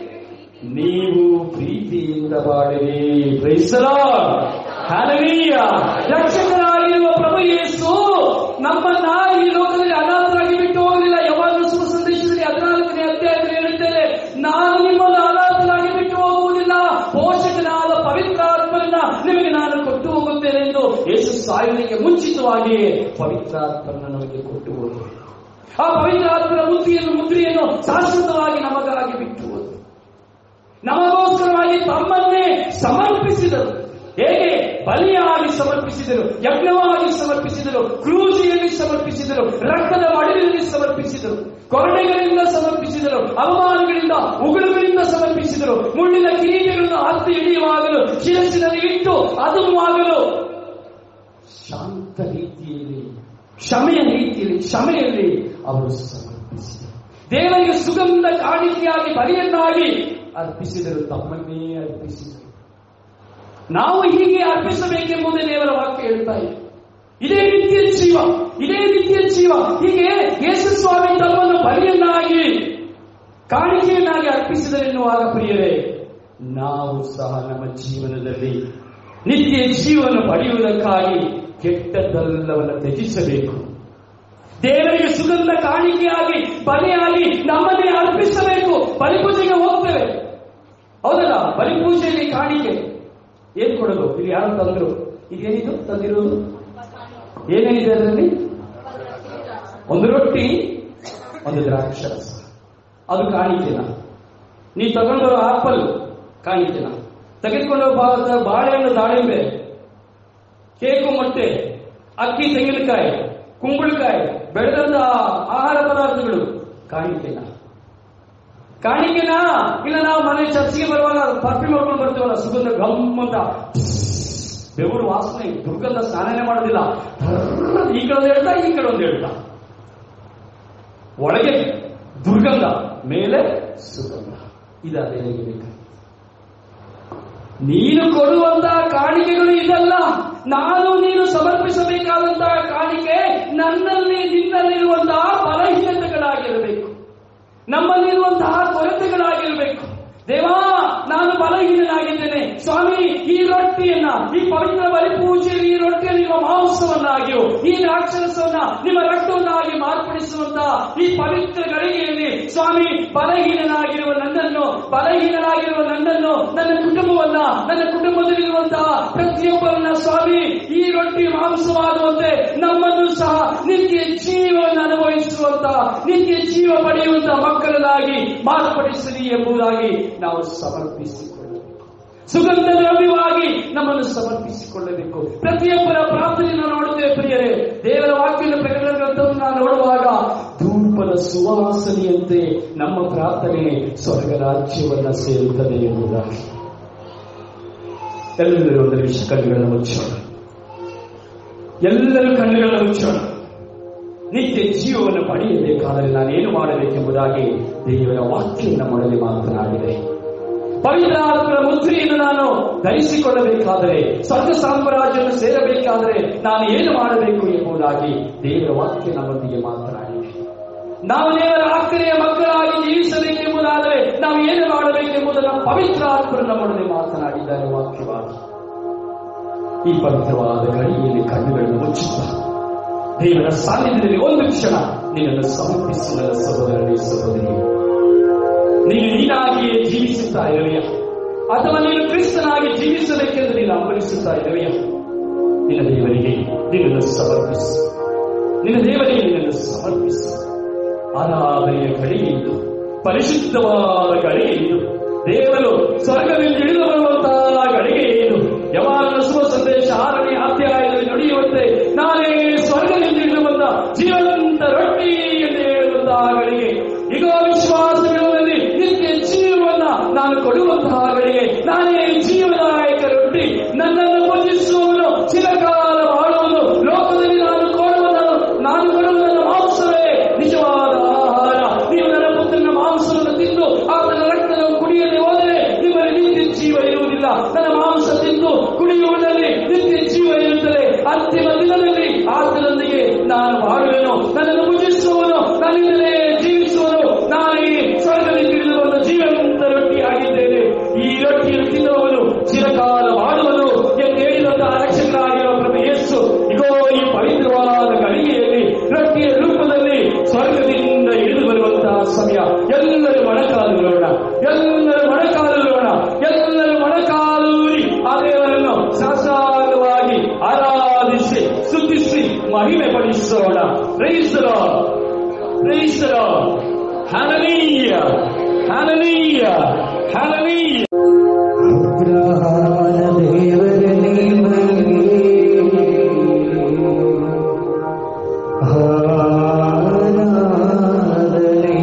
ನೀವು ಪ್ರೀತಿಯಿಂದ ಬಾಳಿರಿ ಕ್ರೈಸ್ತಲೋ ಹಲವೀಯ ರಕ್ಷಕರಾಗಿರುವ ಪ್ರಭು ಯೇಸು ನಮ್ಮನ್ನ ಈ ಲೋಕದಲ್ಲಿ ಅನಾಥರಾಗಿ ಬಿಟ್ಟು ಹೋಗಲಿಲ್ಲ ಯಾವಾಗಲೂ ಶುಭ ಸಂದೇಶದಲ್ಲಿ ಹದಿನಾಲ್ಕನೇ ಅಧ್ಯಾಯದಲ್ಲಿ ಹೇಳುತ್ತೇನೆ ನಾನು ನಿಮ್ಮನ್ನು ಅನಾಥರಾಗಿ ಬಿಟ್ಟು ಹೋಗುವುದಿಲ್ಲ ಪೋಷಕನಾದ ಪವಿತ್ರಾತ್ಮರನ್ನ ನಿಮಗೆ ನಾನು ಕೊಟ್ಟು ಹೋಗುತ್ತೇನೆ ಎಂದು ಯೇಸು ಸಾಯುವುದಕ್ಕೆ ಮುಂಚಿತವಾಗಿ ಪವಿತ್ರಾತ್ಮರನ್ನ ನಮಗೆ ಕೊಟ್ಟು ಹೋದರು ಆ ಪವಿತ್ರಾತ್ಮರ ಮುದ್ರೆಯನ್ನು ಮುದ್ರೆಯನ್ನು ಶಾಶ್ವತವಾಗಿ ನಮಗಾಗಿ ಬಿಟ್ಟು ಹೋದರು ನಮಗೋಸ್ಕರವಾಗಿ ತಮ್ಮನ್ನೇ ಸಮರ್ಪಿಸಿದರು ಹೇಗೆ ಬಲಿಯಾಗಿ ಸಮರ್ಪಿಸಿದರು ಯಜ್ಞವಾಗಿ ಸಮರ್ಪಿಸಿದರು ಕ್ರೂಜಿಯಲ್ಲಿ ಸಮರ್ಪಿಸಿದರು ರಕ್ತದ ಮಡಿಲಿನಲ್ಲಿ ಸಮರ್ಪಿಸಿದರು ಕೊರಡೆಗಳಿಂದ ಸಮರ್ಪಿಸಿದರು ಅವಮಾನಗಳಿಂದ ಉಗುಳುಗಳಿಂದ ಸಮರ್ಪಿಸಿದರು ಮುಳ್ಳಿನ ಕಿರೀಟಗಳನ್ನು ಹತ್ತಿ ಹಿಡಿಯುವಾಗಲು ಶಿರಸ್ಸಿನಲ್ಲಿ ಇಟ್ಟು ಅದನ್ನು ಶಾಂತ ರೀತಿಯಲ್ಲಿ ಕ್ಷಮೆಯ ರೀತಿಯಲ್ಲಿ ಕ್ಷಮೆಯಲ್ಲಿ ಅವರು ಸಮರ್ಪಿಸಿದರು ದೇವರಿಗೆ ಸುಗಂಧ ಕಾಣಿಕೆಯಾಗಿ ಬಲಿಯನ್ನಾಗಿ ಅರ್ಪಿಸಿದರು ತಮ್ಮನ್ನೇ ಅರ್ಪಿಸಿದರು ನಾವು ಹೀಗೆ ಅರ್ಪಿಸಬೇಕೆಂಬುದೇ ದೇವರ ವಾಕ್ಯ ಹೇಳ್ತಾ ಇದೆ ಇದೇ ರೀತಿಯ ಜೀವ ಇದೇ ರೀತಿಯ ಜೀವ ಹೀಗೆ ಯೇಸು ಸ್ವಾಮಿ ತಮ್ಮನ್ನು ಬಲಿಯನ್ನಾಗಿ ಕಾಣಿಕೆಯನ್ನಾಗಿ ಅರ್ಪಿಸಿದರೆನ್ನುವಾಗ ಪ್ರಿಯರೇ ನಾವು ಸಹ ನಮ್ಮ ಜೀವನದಲ್ಲಿ ನಿತ್ಯ ಜೀವನ ಪಡೆಯುವುದಕ್ಕಾಗಿ ಕೆಟ್ಟದ್ದೆಲ್ಲವನ್ನು ತ್ಯಜಿಸಬೇಕು ದೇವರಿಗೆ ಸುಗಂಧ ಕಾಣಿಕೆಯಾಗಿ ಬಲಿಯಾಗಿ ನಮ್ಮನ್ನೇ ಅರ್ಪಿಸಬೇಕು ಬಲಿಪೂಜೆಗೆ ಹೋಗ್ತೇವೆ ಹೌದಲ್ಲ ಬಲಿಪೂಜೆಯಲ್ಲಿ ಕಾಣಿಕೆ ಏನ್ ಕೊಡೋದು ಇಲ್ಲಿ ಯಾರು ತಂದ್ರು ಇದೇನಿದು ತಂದಿರುವುದು ಏನೇನಿದೆ ಅದರಲ್ಲಿ ಒಂದು ರೊಟ್ಟಿ ಒಂದು ದ್ರಾಕ್ಷರಸ ಅದು ಕಾಣಿಕೆನ ನೀ ತಗೊಂಡು ಆಪಲ್ ಕಾಣಿಕೆನ ತೆಗೆದುಕೊಂಡು ಬಾ- ಬಾಳೆಹಣ್ಣು ದಾಳಿಂಬೆ ಕೇಕು ಮೊಟ್ಟೆ ಅಕ್ಕಿ ತೆಂಗಿನಕಾಯಿ ಕುಂಬಳಕಾಯಿ ಬೆಳೆದಂತ ಆಹಾರ ಪದಾರ್ಥಗಳು ಕಾಣಿಕೆನ ಕಾಣಿಕೆನಾ ಇಲ್ಲ ನಾವು ಮನೆ ಚರ್ಚಿಗೆ ಬರುವಾಗ ಪರ್ಫ್ಯೂಮ್ ಮಾಡ್ಕೊಂಡು ಬರ್ತೀವಲ್ಲ ಸುಗಂಧ ಗಮ್ ಅಂತ ಬೆವರು ವಾಸನೆ ದುರ್ಗಂಧ ಸ್ನಾನನೇ ಮಾಡೋದಿಲ್ಲ ಈ ಕಡೆ ಒಂದು ಹೇಳ್ತಾ ಈ ಕಡೆ ಒಂದು ಹೇಳ್ತಾ ಒಳಗೆ ದುರ್ಗಂಧ ಮೇಲೆ ಸುಗಂಧ ಇದು ದೇವರಿಗೆ ಬೇಕು ನೀನು ಕೊಡುವಂತಹ ಕಾಣಿಕೆಗಳು ಇದಲ್ಲ ನಾನು ನೀನು ಸಮರ್ಪಿಸಬೇಕಾದಂತಹ ಕಾಣಿಕೆ ನನ್ನಲ್ಲಿ ನಿನ್ನಲ್ಲಿರುವಂತಹ ಬಲಹೀನತೆಗಳಾಗಿರಬೇಕು ನಮ್ಮಲ್ಲಿರುವಂತಹ ಕೊರತೆಗಳಾಗಿರಬೇಕು ದೇವಾ ನಾನು ಬಲಹೀನನಾಗಿದ್ದೇನೆ ಸ್ವಾಮಿ ಈ ರೊಟ್ಟಿಯನ್ನ ಈ ಪವಿತ್ರ ಬಲಿ ಪೂಜೆಯಲ್ಲಿ ಈ ರೊಟ್ಟಿಯನ್ನು ನಿಮ್ಮ ಮಾಂಸವನ್ನಾಗಿಯೋ ಈ ರಾಕ್ಷಸವನ್ನ ನಿಮ್ಮ ರಕ್ತವನ್ನಾಗಿ ಮಾರ್ಪಡಿಸುವಂತಹ ಈ ಪವಿತ್ರ ಗಳಿಗೆಯಲ್ಲಿ ಸ್ವಾಮಿ ಬಲಹೀನನಾಗಿರುವ ನನ್ನನ್ನು ಬಲಹೀನನಾಗಿರುವ ನನ್ನನ್ನು ನನ್ನ ಕುಟುಂಬವನ್ನ ನನ್ನ ಕುಟುಂಬದಲ್ಲಿರುವಂತಹ ಪ್ರತಿಯೊಬ್ಬರನ್ನ ಸ್ವಾಮಿ ಈ ರೊಟ್ಟಿ ಮಾಂಸವಾಗುವಂತೆ ನಮ್ಮನ್ನು ಸಹ ನಿತ್ಯ ಜೀವವನ್ನು ಅನುಭವಿಸುವಂತಹ ನಿತ್ಯ ಜೀವ ಪಡೆಯುವಂತಹ ಮಕ್ಕಳನ್ನಾಗಿ ಮಾರ್ಪಡಿಸಲಿ ಎಂಬುದಾಗಿ ನಾವು ಸಮರ್ಪಿಸಿಕೊಳ್ಳಬೇಕು ಸುಗಂಧ ದ್ರವ್ಯವಾಗಿ ನಮ್ಮನ್ನು ಸಮರ್ಪಿಸಿಕೊಳ್ಳಬೇಕು ಪ್ರತಿಯೊಬ್ಬರ ಪ್ರಾರ್ಥನೆಯನ್ನು ನೋಡುತ್ತೇವೆ ಪ್ರಿಯರೇ ದೇವರ ವಾಕ್ಯದ ಪ್ರಕಟಣ ಗ್ರಂಥವನ್ನು ನಾವು ನೋಡುವಾಗ ಧೂಪದ ಸುವಾಸನೆಯಂತೆ ನಮ್ಮ ಪ್ರಾರ್ಥನೆ ಸ್ವರ್ಗ ರಾಜ್ಯವನ್ನ ಸೇರುತ್ತದೆ ಎಂಬುದಾಗಿ ಎಲ್ಲರೂ ಒಂದು ನಿಮಿಷ ಕಣ್ಣುಗಳನ್ನು ಮುಚ್ಚೋಣ ಎಲ್ಲರೂ ಕಣ್ಣುಗಳನ್ನು ಮುಚ್ಚೋಣ ನಿತ್ಯ ಜೀವವನ್ನು ಪಡೆಯಬೇಕಾದರೆ ನಾನೇನು ಮಾಡಬೇಕೆಂಬುದಾಗಿ ದೇವರ ವಾಕ್ಯ ನಮ್ಮೊಡನೆ ಮಾತನಾಡಿದೆ ಪವಿತ್ರಾತ್ಮರ ಮುದ್ರೆಯನ್ನು ನಾನು ಧರಿಸಿಕೊಳ್ಳಬೇಕಾದರೆ ಸ್ವರ್ಗ ಸಾಮ್ರಾಜ್ಯವನ್ನು ಸೇರಬೇಕಾದರೆ ನಾನು ಏನು ಮಾಡಬೇಕು ಎಂಬುದಾಗಿ ದೇವರ ವಾಕ್ಯ ನಮ್ಮೊಂದಿಗೆ ಮಾತನಾಡಿದೆ ನಾವು ದೇವರ ಆಕರೆಯ ಮಕ್ಕಳಾಗಿ ಜೀವಿಸಬೇಕೆಂಬುದಾದರೆ ನಾವು ಏನು ಮಾಡಬೇಕೆಂಬುದನ್ನು ಪವಿತ್ರಾತ್ಮರು ನಮ್ಮೊಡನೆ ಮಾತನಾಡಿದ್ದಾರೆ ವಾಕ್ಯವಾಗಿ ಈ ಪವಿತ್ರವಾದ ಗಳಿಯಲ್ಲಿ ಕಣ್ಣುಗಳನ್ನು ಮುಚ್ಚುತ್ತಾ ದೇವರ ಸಾನ್ನಿಧ್ಯದಲ್ಲಿ ಒಂದು ಕ್ಷಣ ನಿನ್ನನ್ನು ಸಮರ್ಪಿಸುವ ಸಹೋದರನೇ ಸಹೋದರಿ ನೀನು ನೀನಾಗಿಯೇ ಜೀವಿಸುತ್ತಾ ಇರುವೆಯ ಅಥವಾ ನೀನು ಕ್ರಿಸ್ತನಾಗಿ ಜೀವಿಸಬೇಕೆಂದು ನೀನು ಹಂಬಲಿಸುತ್ತಾ ಇರುವೆಯ ನಿನ್ನ ದೇವರಿಗೆ ನಿನ್ನನ್ನು ಸಮರ್ಪಿಸು ನಿನ್ನ ದೇವರಿಗೆ ನಿನ್ನನ್ನು ಸಮರ್ಪಿಸು ಆರಾಧನೆಯ ಗಳಿಗೆ ಇದು ಪರಿಶುದ್ಧವಾದ ಗಳಿಗೆ ಇದು ದೇವರು ಸ್ವರ್ಗದಿಂದ ಇಳಿದು ಬರುವಂತಹ ಗಳಿಗೆ ಇದು ಯವಾನ ಶುಭ ಸಂದೇಶ ಆರನೇ ಅಧ್ಯಾಯದಲ್ಲಿ ನುಡಿಯುವಂತೆ ನಾನೇ ಸ್ವರ್ಗದಿಂದ ಇಳಿದು ಬಂದ ಜೀವಂತ ರೊಟ್ಟಿ ಎಂದು ಹೇಳುವಂತಹ ಗಳಿಗೆ ಈಗ ವಿಶ್ವಾಸಗಳಲ್ಲಿ ನಿತ್ಯ ಜೀವವನ್ನ ನಾನು ಕೊಡುವಂತಹ ಗಳಿಗೆ ನಾನೇ ಜೀವದಾಯಕ ರೊಟ್ಟಿ ನನ್ನನ್ನು ಪೂಜಿಸುವವನು ಚಿರಕಾಲ ಬಾಳುವನು ಲೋಕದಲ್ಲಿ ನಾನು ಕೊಡುವುದನ್ನು ನಾನು ಕೊಡುವ ನನ್ನ ಮಾಂಸವೇ ನಿಜವಾದ ಆಹಾರ ನೀವು ನನ್ನ ಪುತ್ರನ ಮಾಂಸವನ್ನು ತಿಂದು ಆತನ ರಕ್ತವನ್ನು ಕುಡಿಯದೆ ಹೋದರೆ ನಿಮ್ಮಲ್ಲಿ ನಿತ್ಯ ಜೀವ ಇರುವುದಿಲ್ಲ ನನ್ನ ಮಾಂಸ ತಿಂದು ಕುಡಿಯುವುದರಲ್ಲಿ ನಿತ್ಯ ಜೀವ ಇರುತ್ತದೆ ಅಂತಿಮ ದಿನದಲ್ಲಿ ಆತನೊಂದಿಗೆ ನಾನು ಬಾಳುವೆನು ನನ್ನನ್ನು ಪೂಜಿಸುವವನು ನನ್ನಿಂದಲೇ ಜೀವಿಸುವನು ನಾನೇ ಸ್ವರ್ಗದಲ್ಲಿ ತಿಳಿದು ಬಂದ ಜೀವಂತ ರೊಟ್ಟಿ ಆಗಿದ್ದೇನೆ ಈ ರೊಟ್ಟಿಯನ್ನು ತಿನ್ನುವವನು ಚಿರಕಾಲ ಬಾಳುವನು ಎಂದು ಹೇಳಿದಂತಹ ರಕ್ಷಕರಾಗಿರುವ ಪ್ರಭು ಯೇಸು ಇಗೋ ಈ ಪವಿತ್ರವಾದ ಗಳಿಗೆಯಲ್ಲಿ ರೊಟ್ಟಿಯ ರೂಪದಲ್ಲಿ ಸ್ವರ್ಗದಿಂದ ಇಳಿದು ಬರುವಂತಹ ಸಮಯ ಎಲ್ಲರೂ ಮೊಣಕಾಲುಗಳೋಣ ಎಲ್ಲರೂ ಮೊಣಕಾಲುಗಳೋಣ ಎಲ್ಲರೂ ಮೊಣಕಾಲೂರಿ ಆ ದೇವರನ್ನು ಸಾಸಾಗವಾಗಿ ಆರಾಧಿಸಿ ಸ್ತುತಿಸಿ ಮಹಿಮೆ ಪಡಿಸೋಣ ರೈಸರ ರೈಸರ ಹನನೀಯ ಹನನೀಯ ಹನನೀಯ ಅಬ್ರಹಾಮನ ದೇವರ ನಿಮಗೆ ಆರಾಧನೆ.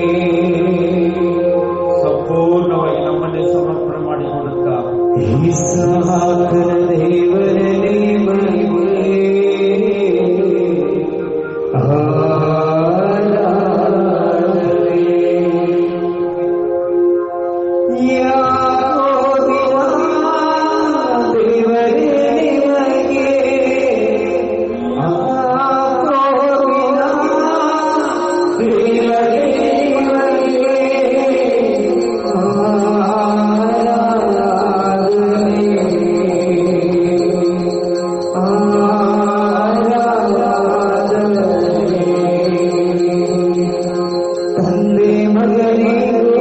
ಸಂಪೂರ್ಣವಾಗಿ ನಮ್ಮನ್ನೇ ಸಮರ್ಪಣೆ ಮಾಡಿಕೊಳ್ಳುತ್ತಾ ಇಸಾಕನ ದೇವರ ನಿಮಗೆ ಆರಾಧನೆ. ಯಾಕೋಬಿನ ದೇವರೇ ನಿಮಗೆ ಯಾಕೋಬಿನ ದೇವರೇ ನಿಮಗೆ ತಂದೆ ಮಗನಿಗೂ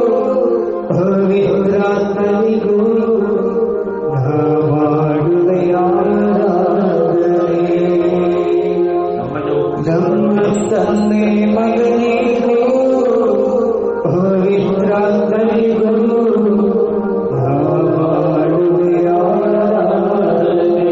ಪವಿತ್ರಾತ್ಮನಿಗೂ ನಾ ಮಾಡುವೆ ಆರಾಧನೆ. ನಮ್ಮನ್ನು ನಮ್ಮ ತಂದೆ ಮಗನಿಗೂ ಪವಿತ್ರಾತ್ಮನಿಗೂ ನಾ ಮಾಡುವೆ ಆರಾಧನೆ.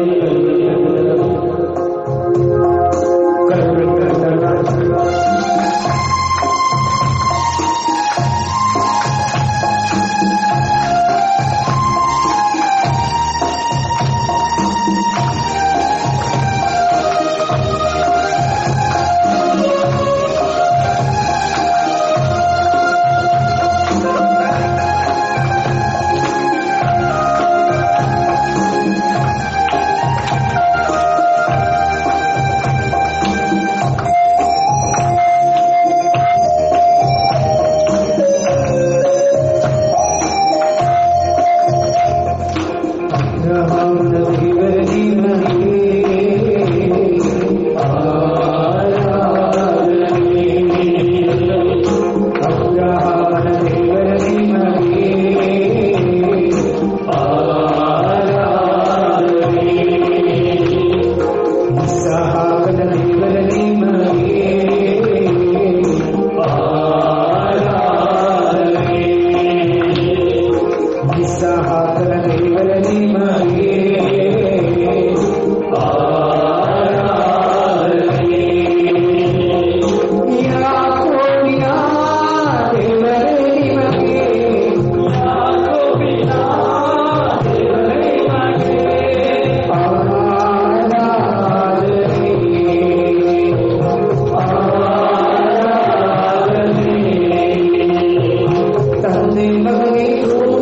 ಅಬ್ರಹಾಮನ ದೇವರ ನಿಮಗೆ ಆರಾಧನೆ. ಅಬ್ರಹಾಮನ ದೇವರ ನಿಮಗೆ ಆರಾಧನೆ. ಇಸ್ಹಾಕನ ದೇವರ ನಿಮಗೆ ಆರಾಧನೆ. ಇಸ್ಹಾಕನ ದೇವರ ನಿಮಗೆ ಆರಾಧನೆ. ಯಾಕೋಬಿನ ದೇವರ ನಿಮಗೆ ಯಾಕೋಬಿನ ದೇವರ ನಿಮಗೆ ಆರಾಧನೆ. ಆರಾಧನೆ. ತಂದೆ ಮಗನಿಗೂ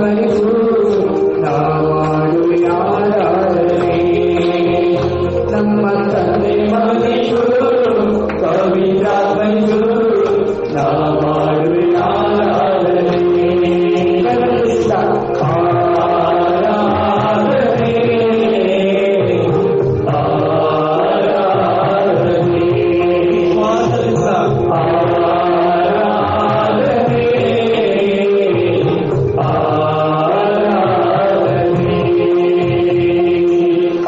ದೇವರಿಗೂ ನಾವಾಡುವೆ ಆರಾಧನೆ ನಮ್ಮ ತಂದೆ ಮಗನಿಗೂ ಕವಿರಾತ್ಮನಿಗೂ ನಾವಾಡುವೆ ಆರಾಧನೆ ಕನ್ನಡಿಸ್ತ ಆರಾಧನೆ ಆರಾಧನೆ ವಿಶ್ವಾಸದಿಂದ ಆರಾಧನೆ ಆರಾಧನೆ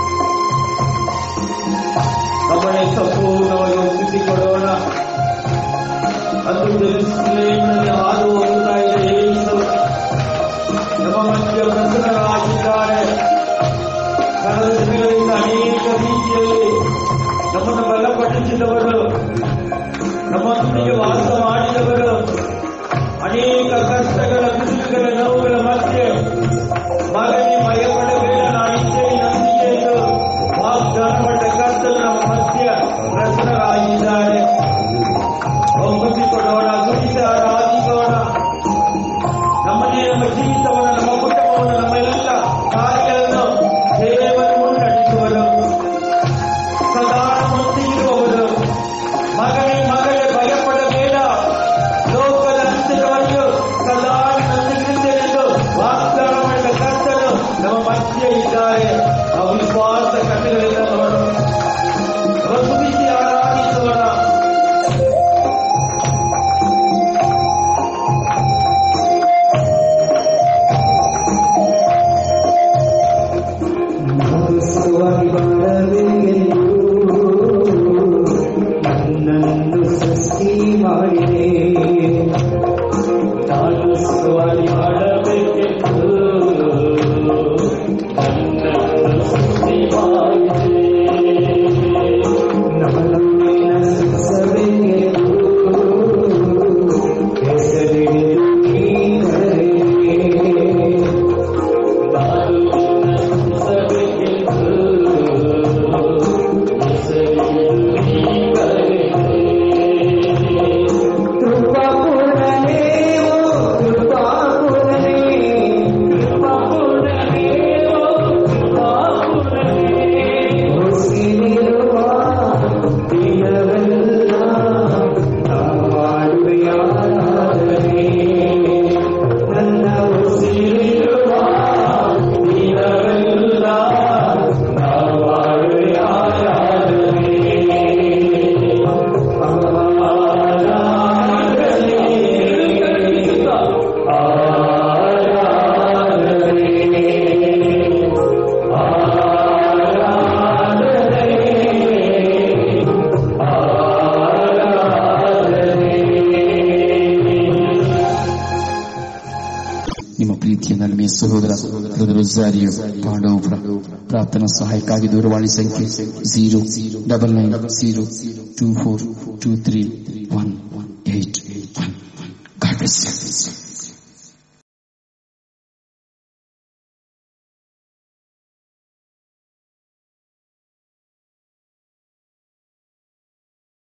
ನಮ್ಮನೆ ಸಂಪೂರ್ಣವಾಗಿ ಒಪ್ಪಿಸಿಕೊಡೋಣ ಅದು ಜೆರುಸಲೇಮಿನಲ್ಲಿ ಹಾದು ಹೋಗುತ್ತಾ ಇದೆ ಯೇಸು ನಮ್ಮ ಮಧ್ಯ ಪ್ರಸನ್ನರಾಗಿದ್ದಾರೆ ಕಳೆದ ದಿನಗಳಿಂದ ಅನೇಕ ರೀತಿಯಲ್ಲಿ ನಮ್ಮನ್ನು ಬಲಪಡಿಸಿದವರು ನಮ್ಮೊಂದಿಗೆ ವಾಸ ಮಾಡಿದವರು ಅನೇಕ ಕಷ್ಟಗಳ ಬಿಸಿಲುಗಳ ನೋವುಗಳ ಮಧ್ಯೆ ಮಗನೇ ಭಯಪಡಬೇಡ ನಾನಿದ್ದೇನೆ ನಂಬಿಕೆ ಎಂದು ವಾಗ್ದಾನ ಪಟ್ಟ ಕರ್ತನು ನಮ್ಮ ಮಧ್ಯ ಪ್ರಸನ್ನರಾಗಿದ್ದಾರೆ ಒಪ್ಪಿಸಿಕೊಡೋಣ ದುಡಿದ ಆರಾಧಿಸೋಣ ನಮ್ಮನ್ನೇ ನಮ್ಮ ಜೀವಿತವನ್ನು ನಮ್ಮ ಕುಟುಂಬವನ್ನು ನಮ್ಮೆಲ್ಲ ಕಾರ್ಯಗಳನ್ನು ದೇವರು ಮುನ್ನಡೆಸುವರು ಸದಾ ನಮ್ಮೊಂದಿಗಿರುವವರು ಮಗನೇ ಮಗಳೇ ಭಯಪಡಬೇಡ ಲೋಕದ ಅಂತ್ಯದವರೆಗೂ ಸದಾ ನನ್ನಲ್ಲಿರುತ್ತೇನೆಂದು ವಾಗ್ದಾನ ಮಾಡಿದ ಕರ್ತನು ನಮ್ಮ ಮಧ್ಯೆ ಇದ್ದಾರೆ ನಾವು ವಿಶ್ವಾಸ ಕಥೆಗಳಿಂದ ನೋಡೋಣ ರಸುಬಿಸಿ ಆರಾಧಿಸೋಣ ಮಹೋತ್ಸವವಾಗಿ ಬಾಳಬೇಕೆಂದು ನನ್ನನ್ನು ಸೃಷ್ಟಿ ಮಾಡಿದೆ ನಾನು ಸುಖವಾಗಿ ಬಾಳಬೇಕೆಂದು ನನ್ನನ್ನು ಸೃಷ್ಟಿ ಮಾಡಿದೆ ನಮ್ಮನ್ನ ಸೃಷ್ಟಿಸಬೇಕೆಂದು ಹೆಸರಿಡಿದು ನೀ ಕರೆದೆ. ಕೃಪಾಪೂರ್ಣನೇ ಓ ಕೃಪಾಪೂರ್ಣನೇ ಕೃಪಾಪೂರ್ಣನೇ ಓ ಕೃಪಾಪೂರ್ಣನೇ ಹೊಸಿರಿರುವ ದಿನವೆಲ್ಲ ನಾವು ಮಾಡುವೆ ಆರಾಧನೆ ನನ್ನ ಉಸಿರಿರುವ ದಿನವೆಲ್ಲ ನಾವು ಮಾಡುವೆ ಆರಾಧನೆ ನಿಮ್ಮ ಪ್ರೀತಿಯ ನಲ್ಮೆಯ ಸಹೋದರ ರುದ್ರಜಾರಿಯು ಪಾಂಡವ ಪ್ರಾರ್ಥನಾ ಸಹಾಯಕ್ಕಾಗಿ ದೂರವಾಣಿ ಸಂಖ್ಯೆ zero double nine zero two four two three one eight one God bless you